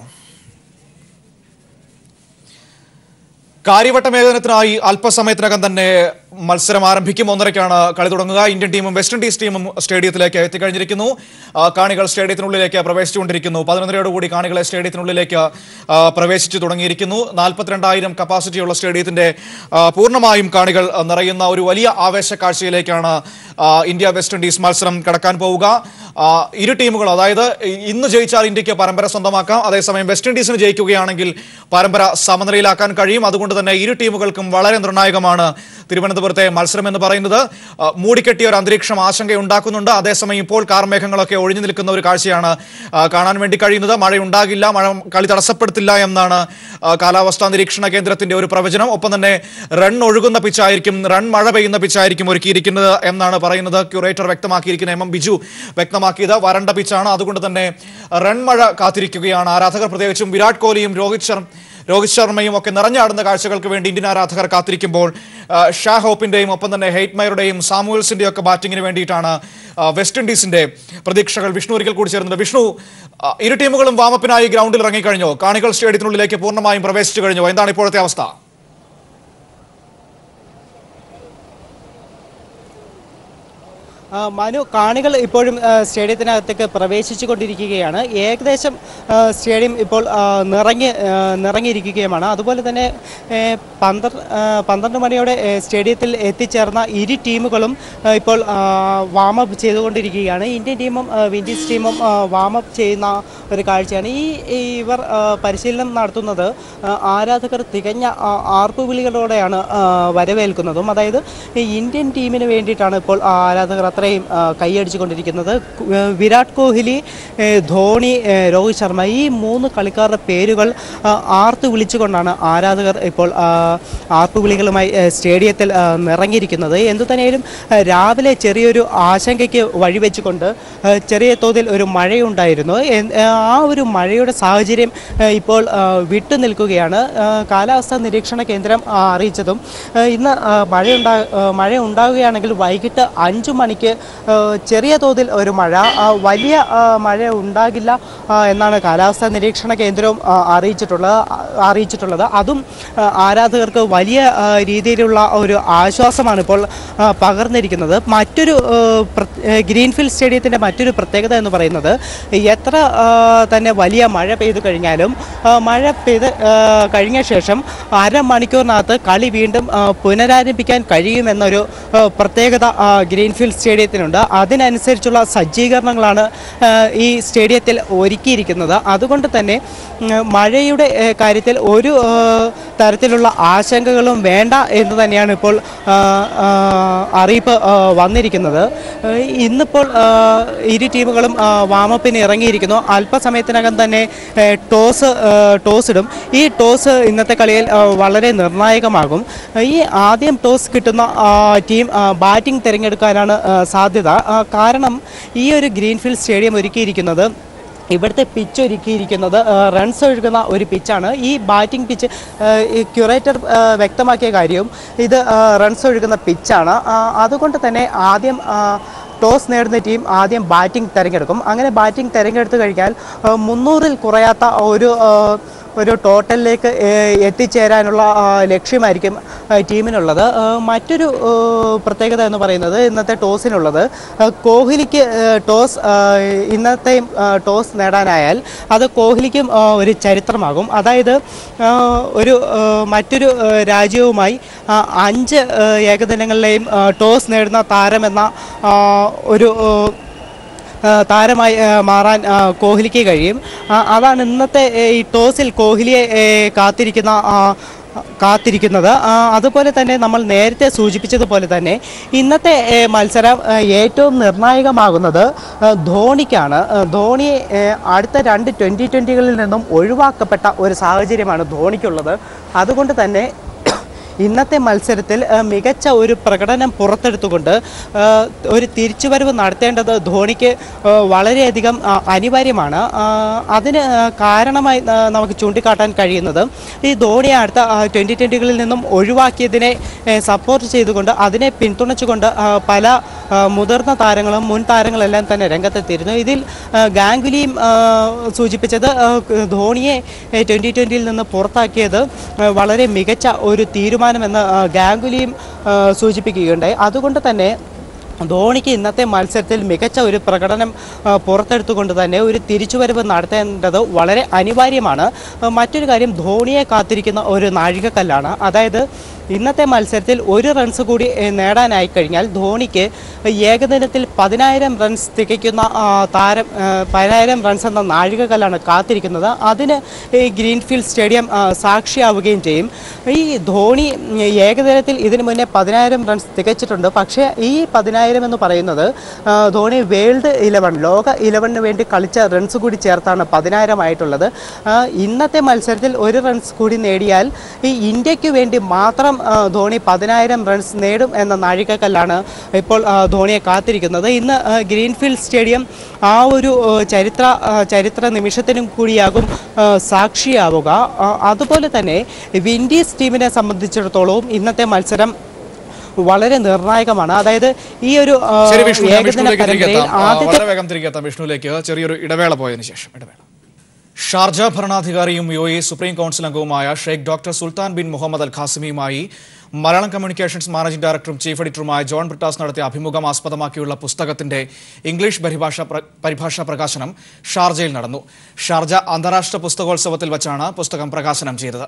കാര്യവട്ട മേഖലത്തിനായി അല്പസമയത്തിനകം തന്നെ മത്സരം ആരംഭിക്കും ഒന്നരയ്ക്കാണ് കളി തുടങ്ങുക ഇന്ത്യൻ ടീമും വെസ്റ്റ് ഇൻഡീസ് ടീമും സ്റ്റേഡിയത്തിലേക്ക് എത്തിക്കഴിഞ്ഞിരിക്കുന്നു ആ, കാണികൾ സ്റ്റേഡിയത്തിനുള്ളിലേക്ക് പ്രവേശിച്ചുകൊണ്ടിരിക്കുന്നു പതിനൊന്നരയോടുകൂടി കാണികളെ സ്റ്റേഡിയത്തിനുള്ളിലേക്ക് ആ, പ്രവേശിച്ചു തുടങ്ങിയിരിക്കുന്നു നാൽപ്പത്തിരണ്ടായിരം കപ്പാസിറ്റിയുള്ള സ്റ്റേഡിയത്തിന്റെ ആ, പൂർണ്ണമായും കാണികൾ ആ, നിറയുന്ന ഒരു വലിയ ആവേശ കാഴ്ചയിലേക്കാണ് ആ, ഇന്ത്യ വെസ്റ്റ് ഇൻഡീസ് മത്സരം കടക്കാൻ പോവുക ആ, ഇരു ടീമുകൾ അതായത് ഇന്ന് ജയിച്ചാൽ ഇന്ത്യക്ക് പരമ്പര സ്വന്തമാക്കാം അതേസമയം വെസ്റ്റ് ഇൻഡീസിന് ജയിക്കുകയാണെങ്കിൽ പരമ്പര സമനിലയിലാക്കാൻ കഴിയും അതുകൊണ്ട് തന്നെ ഇരു ടീമുകൾക്കും വളരെ നിർണായകമാണ് തിരുവനന്തപുരം തിരുവനന്തപുരത്തെ മത്സരം എന്ന് പറയുന്നത് ആ, മൂടിക്കെട്ടിയ ഒരു അന്തരീക്ഷം ആശങ്കയുണ്ടാക്കുന്നുണ്ട് അതേസമയം ഇപ്പോൾ കാർമേഘങ്ങളൊക്കെ ഒഴിഞ്ഞു നിൽക്കുന്ന ഒരു കാഴ്ചയാണ് ആ, കാണാൻ വേണ്ടി കഴിയുന്നത് മഴ ഉണ്ടാകില്ല മഴ കളി തടസ്സപ്പെടുത്തില്ല എന്നാണ് ആ, കാലാവസ്ഥാ നിരീക്ഷണ കേന്ദ്രത്തിന്റെ ഒരു പ്രവചനം ഒപ്പം തന്നെ റൺ ഒഴുകുന്ന പിച്ചായിരിക്കും റൺ മഴ പെയ്യുന്ന പിച്ചായിരിക്കും ഒരുക്കിയിരിക്കുന്നത് എന്നാണ് പറയുന്നത് ക്യൂറേറ്റർ വ്യക്തമാക്കിയിരിക്കുന്ന എം എം ബിജു വ്യക്തമാക്കിയത് വരണ്ട പിച്ചാണ് അതുകൊണ്ട് തന്നെ റൺ മഴ കാത്തിരിക്കുകയാണ് ആരാധകർ പ്രത്യേകിച്ചും വിരാട് കോഹ്ലിയും രോഹിത് ശർമ്മ രോഹിത് ശർമ്മയും ഒക്കെ നിറഞ്ഞാടുന്ന കാഴ്ചകൾക്ക് വേണ്ടി ഇന്ത്യൻ ആരാധകർ കാത്തിരിക്കുമ്പോൾ ആ, ഷാ ഹോപ്പിന്റെയും ഒപ്പം തന്നെ ഹെയ്റ്റ്മയറുടെയും സാമുവൽസിന്റെയും ഒക്കെ ബാറ്റിങ്ങിന് വേണ്ടിയിട്ടാണ് ആ, വെസ്റ്റ് ഇൻഡീസിന്റെ പ്രതീക്ഷകൾ വിഷ്ണു ഒരിക്കൽ കൂടി ചേർന്നത് വിഷ്ണു ആ, ഇരു ടീമുകളും വാമപ്പിനായി ഗ്രൗണ്ടിൽ ഇറങ്ങിക്കഴിഞ്ഞു കാണികൾ സ്റ്റേഡിയത്തിനുള്ളിലേക്ക് പൂർണ്ണമായും പ്രവേശിച്ചു കഴിഞ്ഞു എന്താണ് ഇപ്പോഴത്തെ അവസ്ഥ ആ, മനു കാണികൾ ഇപ്പോഴും ആ, സ്റ്റേഡിയത്തിനകത്തേക്ക് പ്രവേശിച്ചുകൊണ്ടിരിക്കുകയാണ് ഏകദേശം ആ, സ്റ്റേഡിയം ഇപ്പോൾ ആ, നിറഞ്ഞ് ആ, നിറഞ്ഞിരിക്കുകയുമാണ് അതുപോലെ തന്നെ ഏ, പന്ത്ര ആ, പന്ത്രണ്ട് മണിയോടെ ഏ, സ്റ്റേഡിയത്തിൽ എത്തിച്ചേർന്ന ഇരു ടീമുകളും ആ, ഇപ്പോൾ വാമപ്പ് ചെയ്തുകൊണ്ടിരിക്കുകയാണ് ഇന്ത്യൻ ടീമും ആ, വിൻഡീസ് ടീമും വാമപ്പ് ചെയ്യുന്ന ഒരു കാഴ്ചയാണ് ഈ ഈ ഇവർ ആ, പരിശീലനം നടത്തുന്നത് ആ, ആരാധകർ തികഞ്ഞ ആ, ആർപ്പുവിളികളോടെയാണ് ആ, വരവേൽക്കുന്നതും അതായത് ഈ ഇന്ത്യൻ ടീമിന് വേണ്ടിയിട്ടാണ് ഇപ്പോൾ ആ, ആരാധകർ അത്രയും ആ, കൈയടിച്ചുകൊണ്ടിരിക്കുന്നത് കു- ഏ, വിരാട് കോഹ്ലി ഏ, ധോണി ഏ, രോഹിത് ശർമ്മ ഈ മൂന്ന് കളിക്കാരുടെ പേരുകൾ ആ, ആർത്ത് വിളിച്ചുകൊണ്ടാണ് ആരാധകർ ഇപ്പോൾ ആ, ആർപ്പുവിളികളുമായി ഏ, സ്റ്റേഡിയത്തിൽ ആ, നിറഞ്ഞിരിക്കുന്നത് എന്തു തന്നെയായാലും ആ, രാവിലെ ചെറിയൊരു ആശങ്കയ്ക്ക് വഴിവെച്ചുകൊണ്ട് ആ, ചെറിയ തോതിൽ ഒരു മഴയുണ്ടായിരുന്നു എൻ- ആ ഒരു മഴയുടെ സാഹചര്യം ആ, ഇപ്പോൾ ആ, വിട്ടു നിൽക്കുകയാണ് ആ, കാലാവസ്ഥാ നിരീക്ഷണ കേന്ദ്രം ആ, അറിയിച്ചതും ആ, ഇന്ന് ആ, മഴയുണ്ടാ ആ, മഴ ഉണ്ടാവുകയാണെങ്കിൽ വൈകിട്ട് അഞ്ചു മണിക്ക് ആ, ചെറിയ തോതിൽ ഒരു മഴ ആ, വലിയ ആ, മഴ ഉണ്ടാകില്ല ആ, എന്നാണ് കാലാവസ്ഥാ നിരീക്ഷണ കേന്ദ്രവും ആ, അറിയിച്ചിട്ടുള്ളത് ആ, അറിയിച്ചിട്ടുള്ളത് അതും ആ, ആരാധകർക്ക് വലിയ ആ, രീതിയിലുള്ള ഒരു ആശ്വാസമാണ് ഇപ്പോൾ ആ, പകർന്നിരിക്കുന്നത് മറ്റൊരു ആ, പ്ര- ഏ, ഗ്രീൻഫീൽഡ് സ്റ്റേഡിയത്തിൻ്റെ മറ്റൊരു പ്രത്യേകത എന്ന് പറയുന്നത് എത്ര ആ, തന്നെ വലിയ മഴ പെയ്തു കഴിഞ്ഞാലും ആ, മഴ പെയ്ത് ആ, കഴിഞ്ഞ ശേഷം അരമണിക്കൂറിനകത്ത് കളി വീണ്ടും ആ, പുനരാരംഭിക്കാൻ കഴിയുമെന്നൊരു ആ, പ്രത്യേകത ആ, ഗ്രീൻഫീൽഡ് സ്റ്റേഡിയത്തിനുണ്ട് അതിനനുസരിച്ചുള്ള സജ്ജീകരണങ്ങളാണ് ആ, ഈ സ്റ്റേഡിയത്തിൽ ഒരുക്കിയിരിക്കുന്നത് അതുകൊണ്ട് തന്നെ ഉം, മഴയുടെ ഏ, കാര്യത്തിൽ ഒരു ആ, തരത്തിലുള്ള ആശങ്കകളും വേണ്ട എന്ന് തന്നെയാണ് ഇപ്പോൾ ആ, ആ, അറിയിപ്പ് ആ, വന്നിരിക്കുന്നത് ഏ, ഇന്നിപ്പോൾ ആ, ഇരു ടീമുകളും ആ, വാമപ്പിന് ഇറങ്ങിയിരിക്കുന്നു അല്പസമയത്തിനകം തന്നെ ഏ, ടോസ് ആ, ടോസ് ഇടും ഈ ടോസ് ഇന്നത്തെ കളിയിൽ ആ, വളരെ നിർണായകമാകും ഈ ആദ്യം ടോസ് കിട്ടുന്ന ആ, ടീം ആ, ബാറ്റിംഗ് തിരഞ്ഞെടുക്കാനാണ് ആ, സാധ്യത ആ, കാരണം ഈ ഒരു ഗ്രീൻഫീൽഡ് സ്റ്റേഡിയം ഒരുക്കിയിരിക്കുന്നത് ഇവിടുത്തെ പിച്ച് ഒരുക്കിയിരിക്കുന്നത് ആ, റൺസ് ഒഴുകുന്ന ഒരു പിച്ചാണ് ഈ ബാറ്റിംഗ് പിച്ച് ആ, ഈ ക്യൂറേറ്റർ ആ, വ്യക്തമാക്കിയ കാര്യവും ഇത് ആ, റൺസ് ഒഴുകുന്ന പിച്ചാണ് ആ, അതുകൊണ്ട് തന്നെ ആദ്യം ആ, ടോസ് നേടുന്ന ടീം ആദ്യം ബാറ്റിംഗ് തിരഞ്ഞെടുക്കും അങ്ങനെ ബാറ്റിംഗ് തിരഞ്ഞെടുത്തു കഴിഞ്ഞാൽ ആ, മുന്നൂറിൽ കുറയാത്ത ഒരു ആ, ഒരു ടോട്ടലിലേക്ക് ഏ, എത്തിച്ചേരാനുള്ള ആ, ലക്ഷ്യമായിരിക്കും ആ, ടീമിനുള്ളത് ആ, മറ്റൊരു ആ, പ്രത്യേകത എന്ന് പറയുന്നത് ഇന്നത്തെ ടോസിനുള്ളത് ആ, കോഹ്ലിക്ക് ആ, ടോസ് ആ, ഇന്നത്തെയും ആ, ടോസ് നേടാനായാൽ അത് കോഹ്ലിക്കും ആ, ഒരു ചരിത്രമാകും അതായത് ആ, ഒരു ആ, മറ്റൊരു ആ, രാജ്യവുമായി ആ, അഞ്ച് ആ, ഏകദിനങ്ങളിലെയും ആ, ടോസ് നേടുന്ന താരമെന്ന ആ, ഒരു ആ, ആ, താരമായി ആ, മാറാൻ ആ, കോഹ്ലിക്ക് കഴിയും ആ, അതാണ് ഇന്നത്തെ ഏ, ഈ ടോസിൽ കോഹ്ലിയെ ഏ, കാത്തിരിക്കുന്ന ആ, കാത്തിരിക്കുന്നത് ആ, അതുപോലെ തന്നെ നമ്മൾ നേരത്തെ സൂചിപ്പിച്ചതുപോലെ തന്നെ ഇന്നത്തെ ഏ, മത്സരം ഏ, ഏറ്റവും നിർണായകമാകുന്നത് ആ, ധോണിക്കാണ് ആ, ധോണി ഏ, അടുത്ത രണ്ട് ട്വൻ്റി ട്വൻ്റികളിൽ നിന്നും ഒഴിവാക്കപ്പെട്ട ഒരു സാഹചര്യമാണ് ധോണിക്കുള്ളത് അതുകൊണ്ട് തന്നെ ഇന്നത്തെ മത്സരത്തിൽ ആ, മികച്ച ഒരു പ്രകടനം പുറത്തെടുത്തുകൊണ്ട് ആ, ഒരു തിരിച്ചുവരവ് നടത്തേണ്ടത് ധോണിക്ക് ആ, വളരെയധികം ആ, അനിവാര്യമാണ് ആ, അതിന് ആ, കാരണമായി ആ, നമുക്ക് ചൂണ്ടിക്കാട്ടാൻ കഴിയുന്നത് ഈ ധോണിയെ അടുത്ത ട്വൻ്റി ട്വൻ്റികളിൽ നിന്നും ഒഴിവാക്കിയതിനെ ഏ, സപ്പോർട്ട് ചെയ്തുകൊണ്ട് അതിനെ പിന്തുണച്ചുകൊണ്ട് ആ, പല ആ, മുതിർന്ന താരങ്ങളും മുൻ താരങ്ങളെല്ലാം തന്നെ രംഗത്തെത്തിയിരുന്നു ഇതിൽ ആ, ഗാംഗുലിയും ആ, സൂചിപ്പിച്ചത് ആ, ധോണിയെ ട്വൻ്റി ട്വൻ്റിയിൽ നിന്ന് പുറത്താക്കിയത് ആ, വളരെ മികച്ച ഒരു തീരുമാനമെന്ന് ആ, ഗാംഗുലിയും ആ, സൂചിപ്പിക്കുകയുണ്ടായി അതുകൊണ്ട് തന്നെ ധോണിക്ക് ഇന്നത്തെ മത്സരത്തിൽ മികച്ച ഒരു പ്രകടനം ആ, പുറത്തെടുത്തുകൊണ്ട് തന്നെ ഒരു തിരിച്ചുവരവ് നടത്തേണ്ടത് വളരെ അനിവാര്യമാണ് ആ, മറ്റൊരു കാര്യം ധോണിയെ കാത്തിരിക്കുന്ന ഒരു നാഴികക്കല്ലാണ് അതായത് ഇന്നത്തെ മത്സരത്തിൽ ഒരു റൺസ് കൂടി ഏഹ്, നേടാനായി കഴിഞ്ഞാൽ ധോണിക്ക് ഏകദിനത്തിൽ പതിനായിരം റൺസ് തികയ്ക്കുന്ന ആ, താരം ഏഹ്, പതിനായിരം റൺസ് എന്ന നാഴികക്കല്ലാണ് കാത്തിരിക്കുന്നത് അതിന് ഈ ഗ്രീൻഫീൽഡ് സ്റ്റേഡിയം ആ, സാക്ഷിയാവുകയും ചെയ്യും ഈ ധോണി ഉം, ഏകദിനത്തിൽ ഇതിനു മുന്നേ പതിനായിരം റൺസ് തികച്ചിട്ടുണ്ട് പക്ഷേ ഈ പതിനായിരം എന്ന് പറയുന്നത് ആ, ധോണി വേൾഡ് ഇലവൻ ലോക ഇലവന് വേണ്ടി കളിച്ച റൺസ് കൂടി ചേർത്താണ് പതിനായിരം ആയിട്ടുള്ളത് ആ, ഇന്നത്തെ മത്സരത്തിൽ ഒരു റൺസ് കൂടി നേടിയാൽ ഈ ഇന്ത്യക്ക് വേണ്ടി മാത്രം ആ, ധോണി പതിനായിരം റൺസ് നേടും എന്ന നാഴികക്കല്ലാണ് ഇപ്പോൾ ആ, ധോണിയെ കാത്തിരിക്കുന്നത് ഇന്ന് ആ, ഗ്രീൻഫീൽഡ് സ്റ്റേഡിയം ആ ഒരു ആ, ചരിത്ര ആ, ചരിത്ര നിമിഷത്തിനും കൂടിയാകും ആ, സാക്ഷിയാവുക ആ, അതുപോലെ തന്നെ വിൻഡീസ് ടീമിനെ സംബന്ധിച്ചിടത്തോളവും ഇന്നത്തെ മത്സരം വളരെ നിർണായകമാണ് അതായത് ഈ ഒരു ആ, ശരി വിഷ്ണു ഞാൻ ഏകദിന വിഷ്ണുവിലേക്ക് തിരികെ പരമ്പരയിൽ എത്താം ആ, ആദ്യത്തെ വളരെ വേഗം തിരികെ എത്താം വിഷ്ണുവിലേക്ക് ചെറിയൊരു ഇടവേള പോയതിനു ശേഷം ഇടവേള ഷാർജ ഭരണാധികാരിയും യു എ സുപ്രീം കൗൺസിൽ അംഗവുമായ Sheikh doctor Sultan bin Muhammad Al ഖാസിമിയുമായി മലയാളം കമ്മ്യൂണിക്കേഷൻസ് മാനേജിംഗ് ഡയറക്ടറും ചീഫ് എഡിറ്ററുമായ ജോൺ ബ്രിട്ടാസ് നടത്തിയ അഭിമുഖം ആസ്പദമാക്കിയുള്ള പുസ്തകത്തിന്റെ ഇംഗ്ലീഷ് പരിഭാഷ പ്ര- പരിഭാഷാ പ്രകാശനം ഷാർജയിൽ നടന്നു ഷാർജ അന്താരാഷ്ട്ര പുസ്തകോത്സവത്തിൽ വച്ചാണ് പുസ്തകം പ്രകാശനം ചെയ്തത്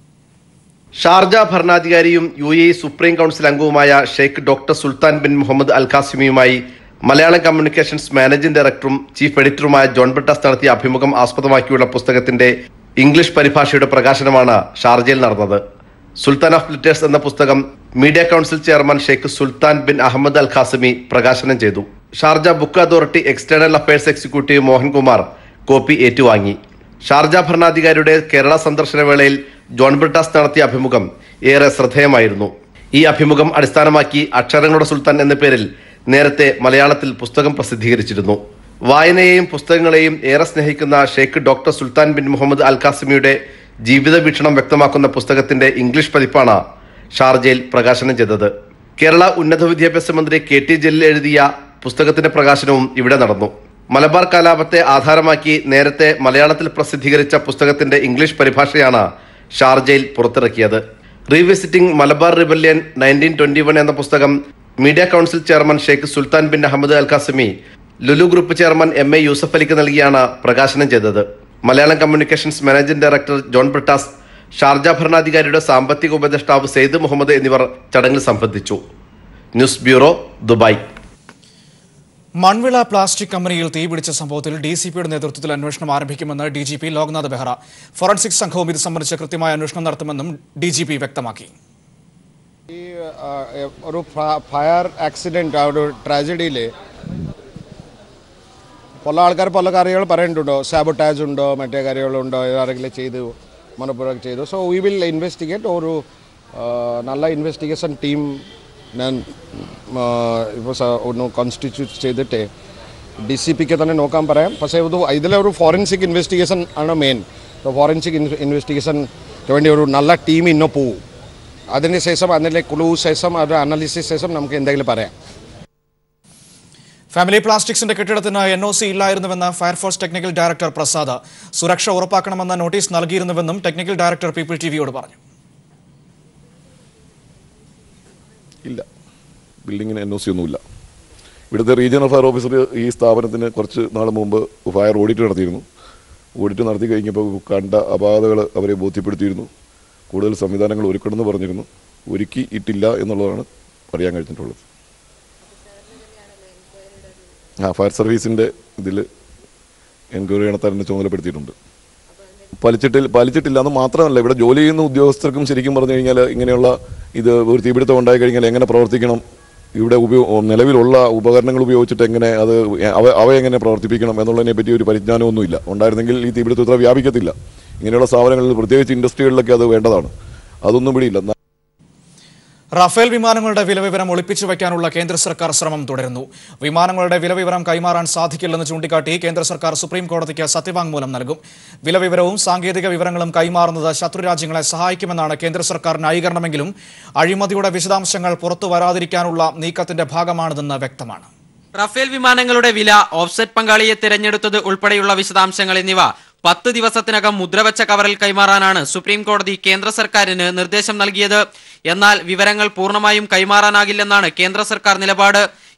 ഷാർജ ഭരണാധികാരിയും യു എ സുപ്രീം കൗൺസിൽ അംഗവുമായ Sheikh doctor Sultan bin Muhammad Al ഖാസിമിയുമായി മലയാളം കമ്മ്യൂണിക്കേഷൻസ് മാനേജിംഗ് ഡയറക്ടറും ചീഫ് എഡിറ്ററുമായ ജോൺ ബ്രിട്ടാസ് നടത്തിയ അഭിമുഖം ആസ്പദമാക്കിയുള്ള പുസ്തകത്തിന്റെ ഇംഗ്ലീഷ് പരിഭാഷയുടെ പ്രകാശനമാണ് ഷാർജയിൽ നടന്നത് സുൽത്താൻ ഓഫ് ലിറ്റേഴ്സ് എന്ന പുസ്തകം media council chairman Sheikh Sultan bin Ahmed Al Qasimi പ്രകാശനം ചെയ്തു Sharjah book authority external affairs executive Mohankumar copy ഏറ്റുവാങ്ങി ഷാർജ ഭരണാധികാരിയുടെ കേരള സന്ദർശന വേളയിൽ ജോൺ ബ്രിട്ടാസ് നടത്തിയ അഭിമുഖം ഏറെ ശ്രദ്ധേയമായിരുന്നു ഈ അഭിമുഖം അടിസ്ഥാനമാക്കി അക്ഷരങ്ങളുടെ സുൽത്താൻ എന്ന പേരിൽ നേരത്തെ മലയാളത്തിൽ പുസ്തകം പ്രസിദ്ധീകരിച്ചിരുന്നു വായനയെയും പുസ്തകങ്ങളെയും ഏറെ സ്നേഹിക്കുന്ന Sheikh doctor Sultan bin Muhammad Al ഖാസിമിയുടെ ജീവിത വീക്ഷണം വ്യക്തമാക്കുന്ന പുസ്തകത്തിന്റെ ഇംഗ്ലീഷ് പതിപ്പാണ് ഷാർജയിൽ പ്രകാശനം ചെയ്തത് കേരള ഉന്നത വിദ്യാഭ്യാസ മന്ത്രി കെ ടി ജലീൽ എഴുതിയ പുസ്തകത്തിന്റെ പ്രകാശനവും ഇവിടെ നടന്നു മലബാർ കലാപത്തെ ആധാരമാക്കി നേരത്തെ മലയാളത്തിൽ പ്രസിദ്ധീകരിച്ച പുസ്തകത്തിന്റെ ഇംഗ്ലീഷ് പരിഭാഷയാണ് ഷാർജയിൽ പുറത്തിറക്കിയത് revisiting Malabar rebellion nineteen twenty one എന്ന പുസ്തകം media council chairman Sheikh Sultan bin Ahmed Al Qasimi Lulu group chairman M A Yusuff അലിക്ക് നൽകിയാണ് പ്രകാശനം ചെയ്തത് Malayalam communications managing director John Brittas Sharjah ഭരണാധികാരിയുടെ സാമ്പത്തിക ഉപദേഷ്ടാവ് സെയ്ദ് മുഹമ്മദ് എന്നിവർ ചടങ്ങിൽ സംബന്ധിച്ചു news bureau Dubai Manvila plastic കമ്പനിയിൽ തീപിടിച്ച സംഭവത്തിൽ ഡി സി പിയുടെ നേതൃത്വത്തിൽ അന്വേഷണം ആരംഭിക്കുമെന്ന് D G P Loknath Behera forensic സംഘവും ഇത് സംബന്ധിച്ച് കൃത്യമായ അന്വേഷണം നടത്തുമെന്നും ഡി ജി പി വ്യക്തമാക്കി ഈ ആ, ഒരു ഫയർ ആക്സിഡന്റ് ആ ഒരു ട്രാജഡിയിൽ പല ആൾക്കാർ പല കാര്യങ്ങൾ പറയുന്നുണ്ടോ സാബോട്ടാജ് ഉണ്ടോ മറ്റേ കാര്യങ്ങളുണ്ടോ ആരെങ്കിലും ചെയ്തു മനഃപൂർവ്വം ചെയ്തു സോ വി വിൽ ഇൻവെസ്റ്റിഗേറ്റ് ഒരു ആ, നല്ല ഇൻവെസ്റ്റിഗേഷൻ ടീം ഞാൻ ആ, ഇപ്പോൾ സ- ഒന്ന് കോൺസ്റ്റിറ്റ്യൂട്ട് ചെയ്തിട്ട് ഡി സി പിക്ക് തന്നെ നോക്കാൻ പറയാം പക്ഷേ ഇത് ഇതിലെ ഒരു ഫോറൻസിക് ഇൻവെസ്റ്റിഗേഷൻ ആണ് മെയിൻ ഫോറൻസിക് ഇൻവെസ്റ്റിഗേഷന് വേണ്ടി ഒരു നല്ല ടീം ഇന്നോ പോവും അതിന് ശേഷം അതിലെ ക്ലൂ ശേഷം അത് അനാലിസിസ് ശേഷം നമുക്ക് എന്തെങ്കിലും പറയാം ഫാമിലി പ്ലാസ്റ്റിക്സിന്റെ കെട്ടിടത്തിന് എൻ ഒ സി ഇല്ലായിരുന്നുവെന്ന് ഫയർഫോഴ്സ് ടെക്നിക്കൽ ഡയറക്ടർ പ്രസാദ് സുരക്ഷ ഉറപ്പാക്കണമെന്ന നോട്ടീസ് നൽകിയിരുന്നുവെന്നും ടെക്നിക്കൽ ഡയറക്ടർ പീപ്പിൾ ടിവിയോട് പറഞ്ഞു ഇല്ല ബിൽഡിങ്ങിന് എൻ ഒ സി ഒന്നുമില്ല ഇവിടുത്തെ റീജിയണൽ ഫയർ ഓഫീസർ ഈ സ്ഥാപനത്തിന് കുറച്ച് നാൾ മുമ്പ് ഫയർ ഓഡിറ്റ് നടത്തിയിരുന്നു ഓഡിറ്റ് നടത്തി കഴിഞ്ഞപ്പോൾ കണ്ട അപാകതകൾ അവരെ ബോധ്യപ്പെടുത്തിയിരുന്നു കൂടുതൽ സംവിധാനങ്ങൾ ഒരുക്കണമെന്ന് പറഞ്ഞിരുന്നു ഒരുക്കി ഇട്ടില്ല എന്നുള്ളതാണ് അറിയാൻ കഴിഞ്ഞിട്ടുള്ളത് ആ ഫയർ സർവീസിൻ്റെ ഇതിൽ എൻക്വയറി നടത്താൻ എന്നെ ചുമതലപ്പെടുത്തിയിട്ടുണ്ട് പാലിച്ചിട്ടില്ല പാലിച്ചിട്ടില്ല എന്ന് മാത്രമല്ല ഇവിടെ ജോലി ചെയ്യുന്ന ഉദ്യോഗസ്ഥർക്കും ശരിക്കും പറഞ്ഞു കഴിഞ്ഞാൽ ഇങ്ങനെയുള്ള ഇത് ഒരു തീപിടുത്തം ഉണ്ടായി കഴിഞ്ഞാൽ എങ്ങനെ പ്രവർത്തിക്കണം ഇവിടെ ഉപയോ നിലവിലുള്ള ഉപകരണങ്ങൾ ഉപയോഗിച്ചിട്ട് എങ്ങനെ അത് അവ അവ എങ്ങനെ പ്രവർത്തിപ്പിക്കണം എന്നുള്ളതിനെ പറ്റി ഒരു പരിജ്ഞാനമൊന്നുമില്ല ഉണ്ടായിരുന്നെങ്കിൽ ഈ തീപിടുത്തം ഇത്ര വ്യാപിക്കത്തില്ല ഇങ്ങനെയുള്ള സ്ഥാപനങ്ങളിൽ പ്രത്യേകിച്ച് ഇൻഡസ്ട്രികളിലൊക്കെ അത് വേണ്ടതാണ് അതൊന്നും ഇവിടെ ഇല്ല റഫേൽ വിമാനങ്ങളുടെ വിലവിവരം ഒളിപ്പിച്ചു വയ്ക്കാനുള്ള കേന്ദ്ര സർക്കാർ ശ്രമം തുടരുന്നു വിമാനങ്ങളുടെ വിലവിവരം കൈമാറാൻ സാധിക്കില്ലെന്ന് ചൂണ്ടിക്കാട്ടി കേന്ദ്ര സർക്കാർ സുപ്രീം കോടതിക്ക് സത്യവാങ്മൂലം നൽകും വിലവിവരവും സാങ്കേതിക വിവരങ്ങളും കൈമാറുന്നത് ശത്രുരാജ്യങ്ങളെ സഹായിക്കുമെന്നാണ് കേന്ദ്ര സർക്കാർ ന്യായീകരണമെങ്കിലും അഴിമതിയുടെ വിശദാംശങ്ങൾ പുറത്തു വരാതിരിക്കാനുള്ള നീക്കത്തിന്റെ ഭാഗമാണിതെന്ന് വ്യക്തമാണ് റഫേൽ വിമാനങ്ങളുടെ വില ഓഫ്സെറ്റ് പങ്കാളിയെ തിരഞ്ഞെടുത്തത് ഉൾപ്പെടെയുള്ള വിശദാംശങ്ങൾ എന്നിവ പത്ത് ദിവസത്തിനകം മുദ്രവച്ച കവറിൽ കൈമാറാനാണ് സുപ്രീം കോടതി കേന്ദ്ര സർക്കാരിന് നിർദ്ദേശം നൽകിയത് എന്നാൽ വിവരങ്ങൾ പൂർണ്ണമായും കൈമാറാനാകില്ലെന്നാണ് കേന്ദ്ര സർക്കാർ നിലപാട്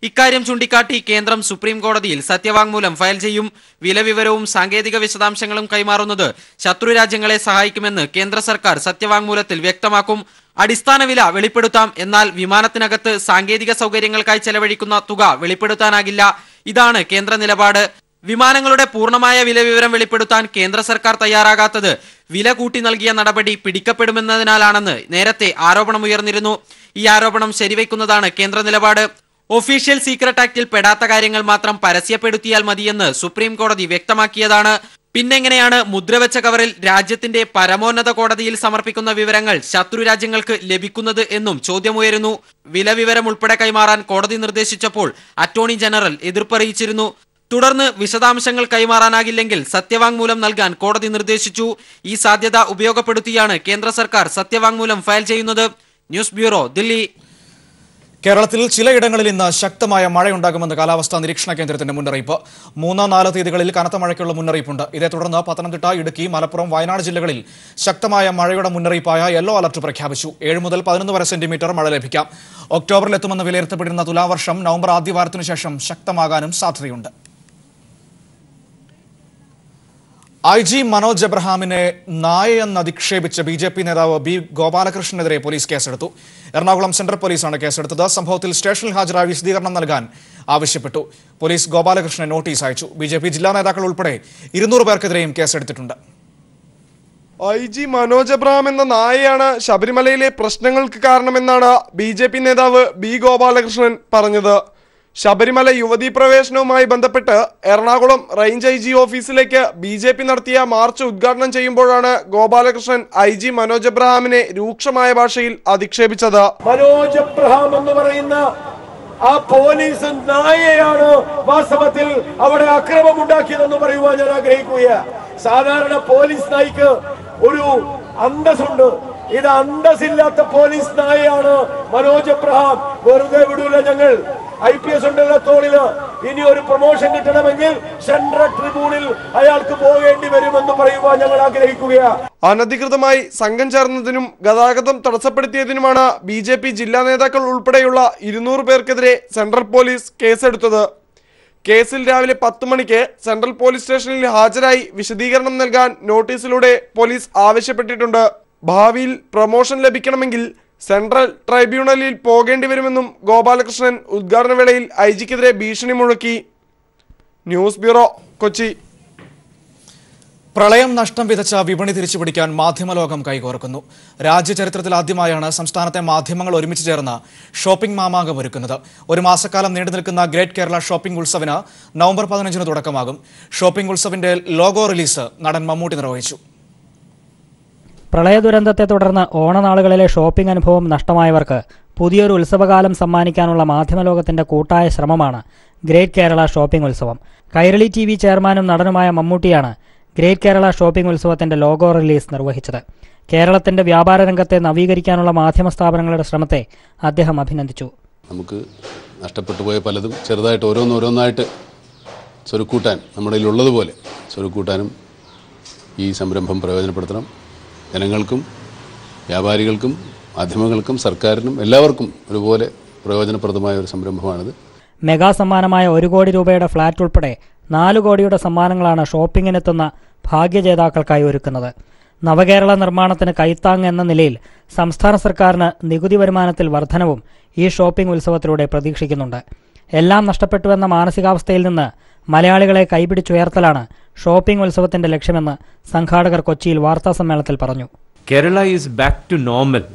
ഇക്കാര്യം ചൂണ്ടിക്കാട്ടി കേന്ദ്രം സുപ്രീം കോടതിയിൽ സത്യവാങ്മൂലം ഫയൽ ചെയ്യും വില വിവരവും സാങ്കേതിക വിശദാംശങ്ങളും കൈമാറുന്നത് ശത്രു രാജ്യങ്ങളെ സഹായിക്കുമെന്ന് കേന്ദ്ര സർക്കാർ സത്യവാങ്മൂലത്തിൽ വ്യക്തമാക്കും അടിസ്ഥാന വില വെളിപ്പെടുത്താം എന്നാൽ വിമാനത്തിനകത്ത് സാങ്കേതിക സൗകര്യങ്ങൾക്കായി ചെലവഴിക്കുന്ന തുക വെളിപ്പെടുത്താനാകില്ല ഇതാണ് കേന്ദ്ര നിലപാട് വിമാനങ്ങളുടെ പൂർണ്ണമായ വില വിവരം വെളിപ്പെടുത്താൻ കേന്ദ്ര സർക്കാർ തയ്യാറാകാത്തത് വില കൂട്ടി നൽകിയ നടപടി പിടിക്കപ്പെടുമെന്നതിനാലാണെന്ന് നേരത്തെ ആരോപണമുയർന്നിരുന്നു ഈ ആരോപണം ശരിവയ്ക്കുന്നതാണ് കേന്ദ്ര നിലപാട് ഒഫീഷ്യൽ സീക്രട്ട് ആക്ടിൽ പെടാത്ത കാര്യങ്ങൾ മാത്രം പരസ്യപ്പെടുത്തിയാൽ മതിയെന്ന് സുപ്രീം കോടതി വ്യക്തമാക്കിയതാണ് പിന്നെങ്ങനെയാണ് മുദ്രവെച്ച കവറിൽ രാജ്യത്തിന്റെ പരമോന്നത കോടതിയിൽ സമർപ്പിക്കുന്ന വിവരങ്ങൾ ശത്രു രാജ്യങ്ങൾക്ക് ലഭിക്കുന്നത് എന്നും ചോദ്യമുയരുന്നു വില വിവരം ഉൾപ്പെടെ കൈമാറാൻ കോടതി നിർദ്ദേശിച്ചപ്പോൾ അറ്റോർണി ജനറൽ എതിർപ്പറിയിച്ചിരുന്നു തുടർന്ന് വിശദാംശങ്ങൾ കൈമാറാനാകില്ലെങ്കിൽ സത്യവാങ്മൂലം നൽകാൻ കോടതി നിർദ്ദേശിച്ചു ഈ സാധ്യത ഉപയോഗപ്പെടുത്തിയാണ് കേന്ദ്ര സർക്കാർ സത്യവാങ്മൂലം ഫയൽ ചെയ്യുന്നത് ന്യൂസ് ബ്യൂറോ ദില്ലി കേരളത്തിൽ ചിലയിടങ്ങളിൽ ഇന്ന് ശക്തമായ മഴയുണ്ടാകുമെന്ന് കാലാവസ്ഥാ നിരീക്ഷണ കേന്ദ്രത്തിന്റെ മുന്നറിയിപ്പ് മൂന്നോ നാലോ തീയതികളിൽ കനത്ത മഴയ്ക്കുള്ള മുന്നറിയിപ്പുണ്ട് ഇതേ തുടർന്ന് പത്തനംതിട്ട ഇടുക്കി മലപ്പുറം വയനാട് ജില്ലകളിൽ ശക്തമായ മഴയുടെ മുന്നറിയിപ്പായ യെല്ലോ അലർട്ട് പ്രഖ്യാപിച്ചു ഏഴ് മുതൽ പതിനൊന്ന് വരെ സെന്റിമീറ്റർ മഴ ലഭിക്കാം ഒക്ടോബറിൽ എത്തുമെന്ന് വിലയിരുത്തപ്പെടുന്ന തുലാവർഷം നവംബർ ആദ്യവാരത്തിനു ശേഷം ശക്തമാകാനും സാധ്യതയുണ്ട് ഐ ജി മനോജ് എബ്രഹാമിനെ നായയെന്ന് അധിക്ഷേപിച്ച ബി ജെ പി നേതാവ് ബി ഗോപാലകൃഷ്ണനെതിരെ പോലീസ് കേസെടുത്തു എറണാകുളം സെൻട്രൽ പോലീസാണ് കേസെടുത്തത് സംഭവത്തിൽ സ്റ്റേഷനിൽ ഹാജരായി വിശദീകരണം നൽകാൻ ആവശ്യപ്പെട്ടു പോലീസ് ഗോപാലകൃഷ്ണൻ നോട്ടീസ് അയച്ചു ബി ജെ പി ജില്ലാ നേതാക്കൾ ഉൾപ്പെടെ ഇരുന്നൂറ് പേർക്കെതിരെയും കേസെടുത്തിട്ടുണ്ട് ഐ ജി മനോജ് എബ്രഹാം എന്ന നായയാണ് ശബരിമലയിലെ പ്രശ്നങ്ങൾക്ക് കാരണമെന്നാണ് ബി ജെ പി നേതാവ് ബി ഗോപാലകൃഷ്ണൻ പറഞ്ഞത് ശബരിമല യുവതീ പ്രവേശനവുമായി ബന്ധപ്പെട്ട് എറണാകുളം റേഞ്ച് ഐ ജി ഓഫീസിലേക്ക് ബി ജെ പി നടത്തിയ മാർച്ച് ഉദ്ഘാടനം ചെയ്യുമ്പോഴാണ് ഗോപാലകൃഷ്ണൻ ഐ ജി മനോജ് എബ്രഹാമിനെ രൂക്ഷമായ ഭാഷയിൽ അധിക്ഷേപിച്ചത് മനോജ് എബ്രഹാം എന്ന് പറയുന്ന ആ പോലീസ് നായയാണ് വാസ്തവത്തിൽ അവിടെ അക്രമം ഉണ്ടാക്കിയതെന്ന് പറയുവാൻ ഞാൻ ആഗ്രഹിക്കുകയാണ് സാധാരണ പോലീസ് നായിക്ക് ഒരു അന്തസ്സുണ്ട് ഇത് അന്തസ്സില്ലാത്ത പോലീസ് നായയാണ് മനോജ് എബ്രഹാം വെറുതെ വിടൂല ഞങ്ങൾ ഐ പി എസ് ഉണ്ടല്ലോ തോളില് ഇനി ഒരു പ്രൊമോഷൻ കിട്ടണമെങ്കിൽ സെൻട്രൽ ട്രിബ്യൂണിൽ അയാൾക്ക് പോകേണ്ടി വരുമെന്ന് പറയുവാൻ ഞങ്ങൾ ആഗ്രഹിക്കുകയാണ് അനധികൃതമായി സംഘം ചേർന്നതിനും ഗതാഗതം തടസ്സപ്പെടുത്തിയതിനുമാണ് ബി ജെ പി ജില്ലാ നേതാക്കൾ ഉൾപ്പെടെയുള്ള ഇരുന്നൂറ് പേർക്കെതിരെ സെൻട്രൽ പോലീസ് കേസെടുത്തത് കേസിൽ രാവിലെ പത്ത് മണിക്ക് സെൻട്രൽ പോലീസ് സ്റ്റേഷനിൽ ഹാജരായി വിശദീകരണം നൽകാൻ നോട്ടീസിലൂടെ പോലീസ് ആവശ്യപ്പെട്ടിട്ടുണ്ട് ഭാവിയിൽ പ്രൊമോഷൻ ലഭിക്കണമെങ്കിൽ സെൻട്രൽ ട്രൈബ്യൂണലിൽ പോകേണ്ടി വരുമെന്നും ഗോപാലകൃഷ്ണൻ ഉദ്ഘാടന വേളയിൽ ഐ ജിക്കെതിരെ ഭീഷണി മുഴക്കി ന്യൂസ് ബ്യൂറോ കൊച്ചി പ്രളയം നഷ്ടം വിതച്ച വിപണി തിരിച്ചുപിടിക്കാൻ മാധ്യമലോകം കൈകോർക്കുന്നു രാജ്യചരിത്രത്തിൽ ആദ്യമായാണ് സംസ്ഥാനത്തെ മാധ്യമങ്ങൾ ഒരുമിച്ച് ചേർന്ന് ഷോപ്പിംഗ് മാമാങ്കം ഒരുക്കുന്നത് ഒരു മാസക്കാലം നീണ്ടു നിൽക്കുന്ന ഗ്രേറ്റ് കേരള ഷോപ്പിംഗ് ഉത്സവിന് നവംബർ പതിനഞ്ചിന് തുടക്കമാകും ഷോപ്പിംഗ് ഉത്സവിന്റെ ലോഗോ റിലീസ് നടൻ മമ്മൂട്ടി നിർവഹിച്ചു പ്രളയ ദുരന്തത്തെ തുടർന്ന് ഓണനാളുകളിലെ ഷോപ്പിംഗ് അനുഭവം നഷ്ടമായവർക്ക് പുതിയൊരു ഉത്സവകാലം സമ്മാനിക്കാനുള്ള മാധ്യമലോകത്തിന്റെ കൂട്ടായ ശ്രമമാണ് ഗ്രേറ്റ് കേരള ഷോപ്പിംഗ് ഉത്സവം കൈരളി ടി വി ചെയർമാനും നടനുമായ മമ്മൂട്ടിയാണ് ഗ്രേറ്റ് കേരള ഷോപ്പിംഗ് ഉത്സവത്തിന്റെ ലോഗോ റിലീസ് നിർവഹിച്ചത് കേരളത്തിന്റെ വ്യാപാര രംഗത്തെ നവീകരിക്കാനുള്ള മാധ്യമ സ്ഥാപനങ്ങളുടെ ശ്രമത്തെ അദ്ദേഹം അഭിനന്ദിച്ചു നമുക്ക് നഷ്ടപ്പെട്ടു പോയ പലതും ചെറുതായിട്ട് ഓരോന്നോരോന്നായിട്ട് സ്വരുക്കൂട്ടാൻ നമ്മുടെ ഉള്ളതുപോലെ സ്വരുക്കൂട്ടാനും ഈ സംരംഭം പ്രയോജനപ്പെടുത്തണം ജനങ്ങൾക്കും വ്യാപാരികൾക്കും മാധ്യമങ്ങൾക്കും സർക്കാരിനും എല്ലാവർക്കും ഒരുപോലെ പ്രയോജനപ്രദമായ ഒരു സംരംഭമാണിത് മെഗാ സമ്മാനമായ ഒരു കോടി രൂപയുടെ ഫ്ളാറ്റ് ഉൾപ്പെടെ നാല് കോടിയുടെ സമ്മാനങ്ങളാണ് ഷോപ്പിങ്ങിനെത്തുന്ന ഭാഗ്യജേതാക്കൾക്കായി ഒരുക്കുന്നത് നവകേരള നിർമ്മാണത്തിന് കൈത്താങ് എന്ന നിലയിൽ സംസ്ഥാന സർക്കാരിന് നികുതി വരുമാനത്തിൽ വർധനവും ഈ ഷോപ്പിംഗ് ഉത്സവത്തിലൂടെ പ്രതീക്ഷിക്കുന്നുണ്ട് എല്ലാം നഷ്ടപ്പെട്ടുവെന്ന മാനസികാവസ്ഥയിൽ നിന്ന് മലയാളികളെ കൈപിടിച്ചുയർത്തലാണ് ഷോപ്പിംഗ് ഉത്സവത്തിന്റെ ലക്ഷ്യമെന്ന് സംഘാടകർ കൊച്ചിയിൽ വാർത്താസമ്മേളനത്തിൽ പറഞ്ഞു Kerala is back to normal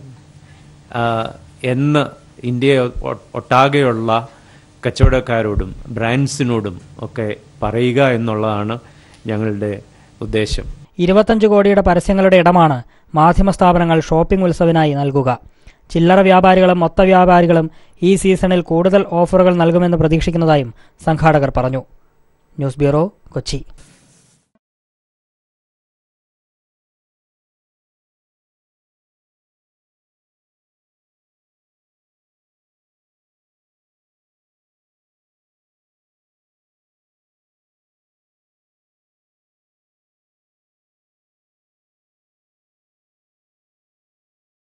എന്ന് ഇന്ത്യ ഒ- ഒട്ടാകെയുള്ള കച്ചവടക്കാരോടും ബ്രാൻഡ്സിനോടും ഒക്കെ പറയുക എന്നുള്ളതാണ് ഞങ്ങളുടെ ഉദ്ദേശം ഇരുപത്തഞ്ച് കോടിയുടെ പരസ്യങ്ങളുടെ ഇടമാണ് മാധ്യമ സ്ഥാപനങ്ങൾ ഷോപ്പിംഗ് ഉത്സവിനായി നൽകുക ചില്ലറ വ്യാപാരികളും മൊത്ത വ്യാപാരികളും ഈ സീസണിൽ കൂടുതൽ ഓഫറുകൾ നൽകുമെന്ന് പ്രതീക്ഷിക്കുന്നതായും സംഘാടകർ പറഞ്ഞു ന്യൂസ് ബ്യൂറോ കൊച്ചി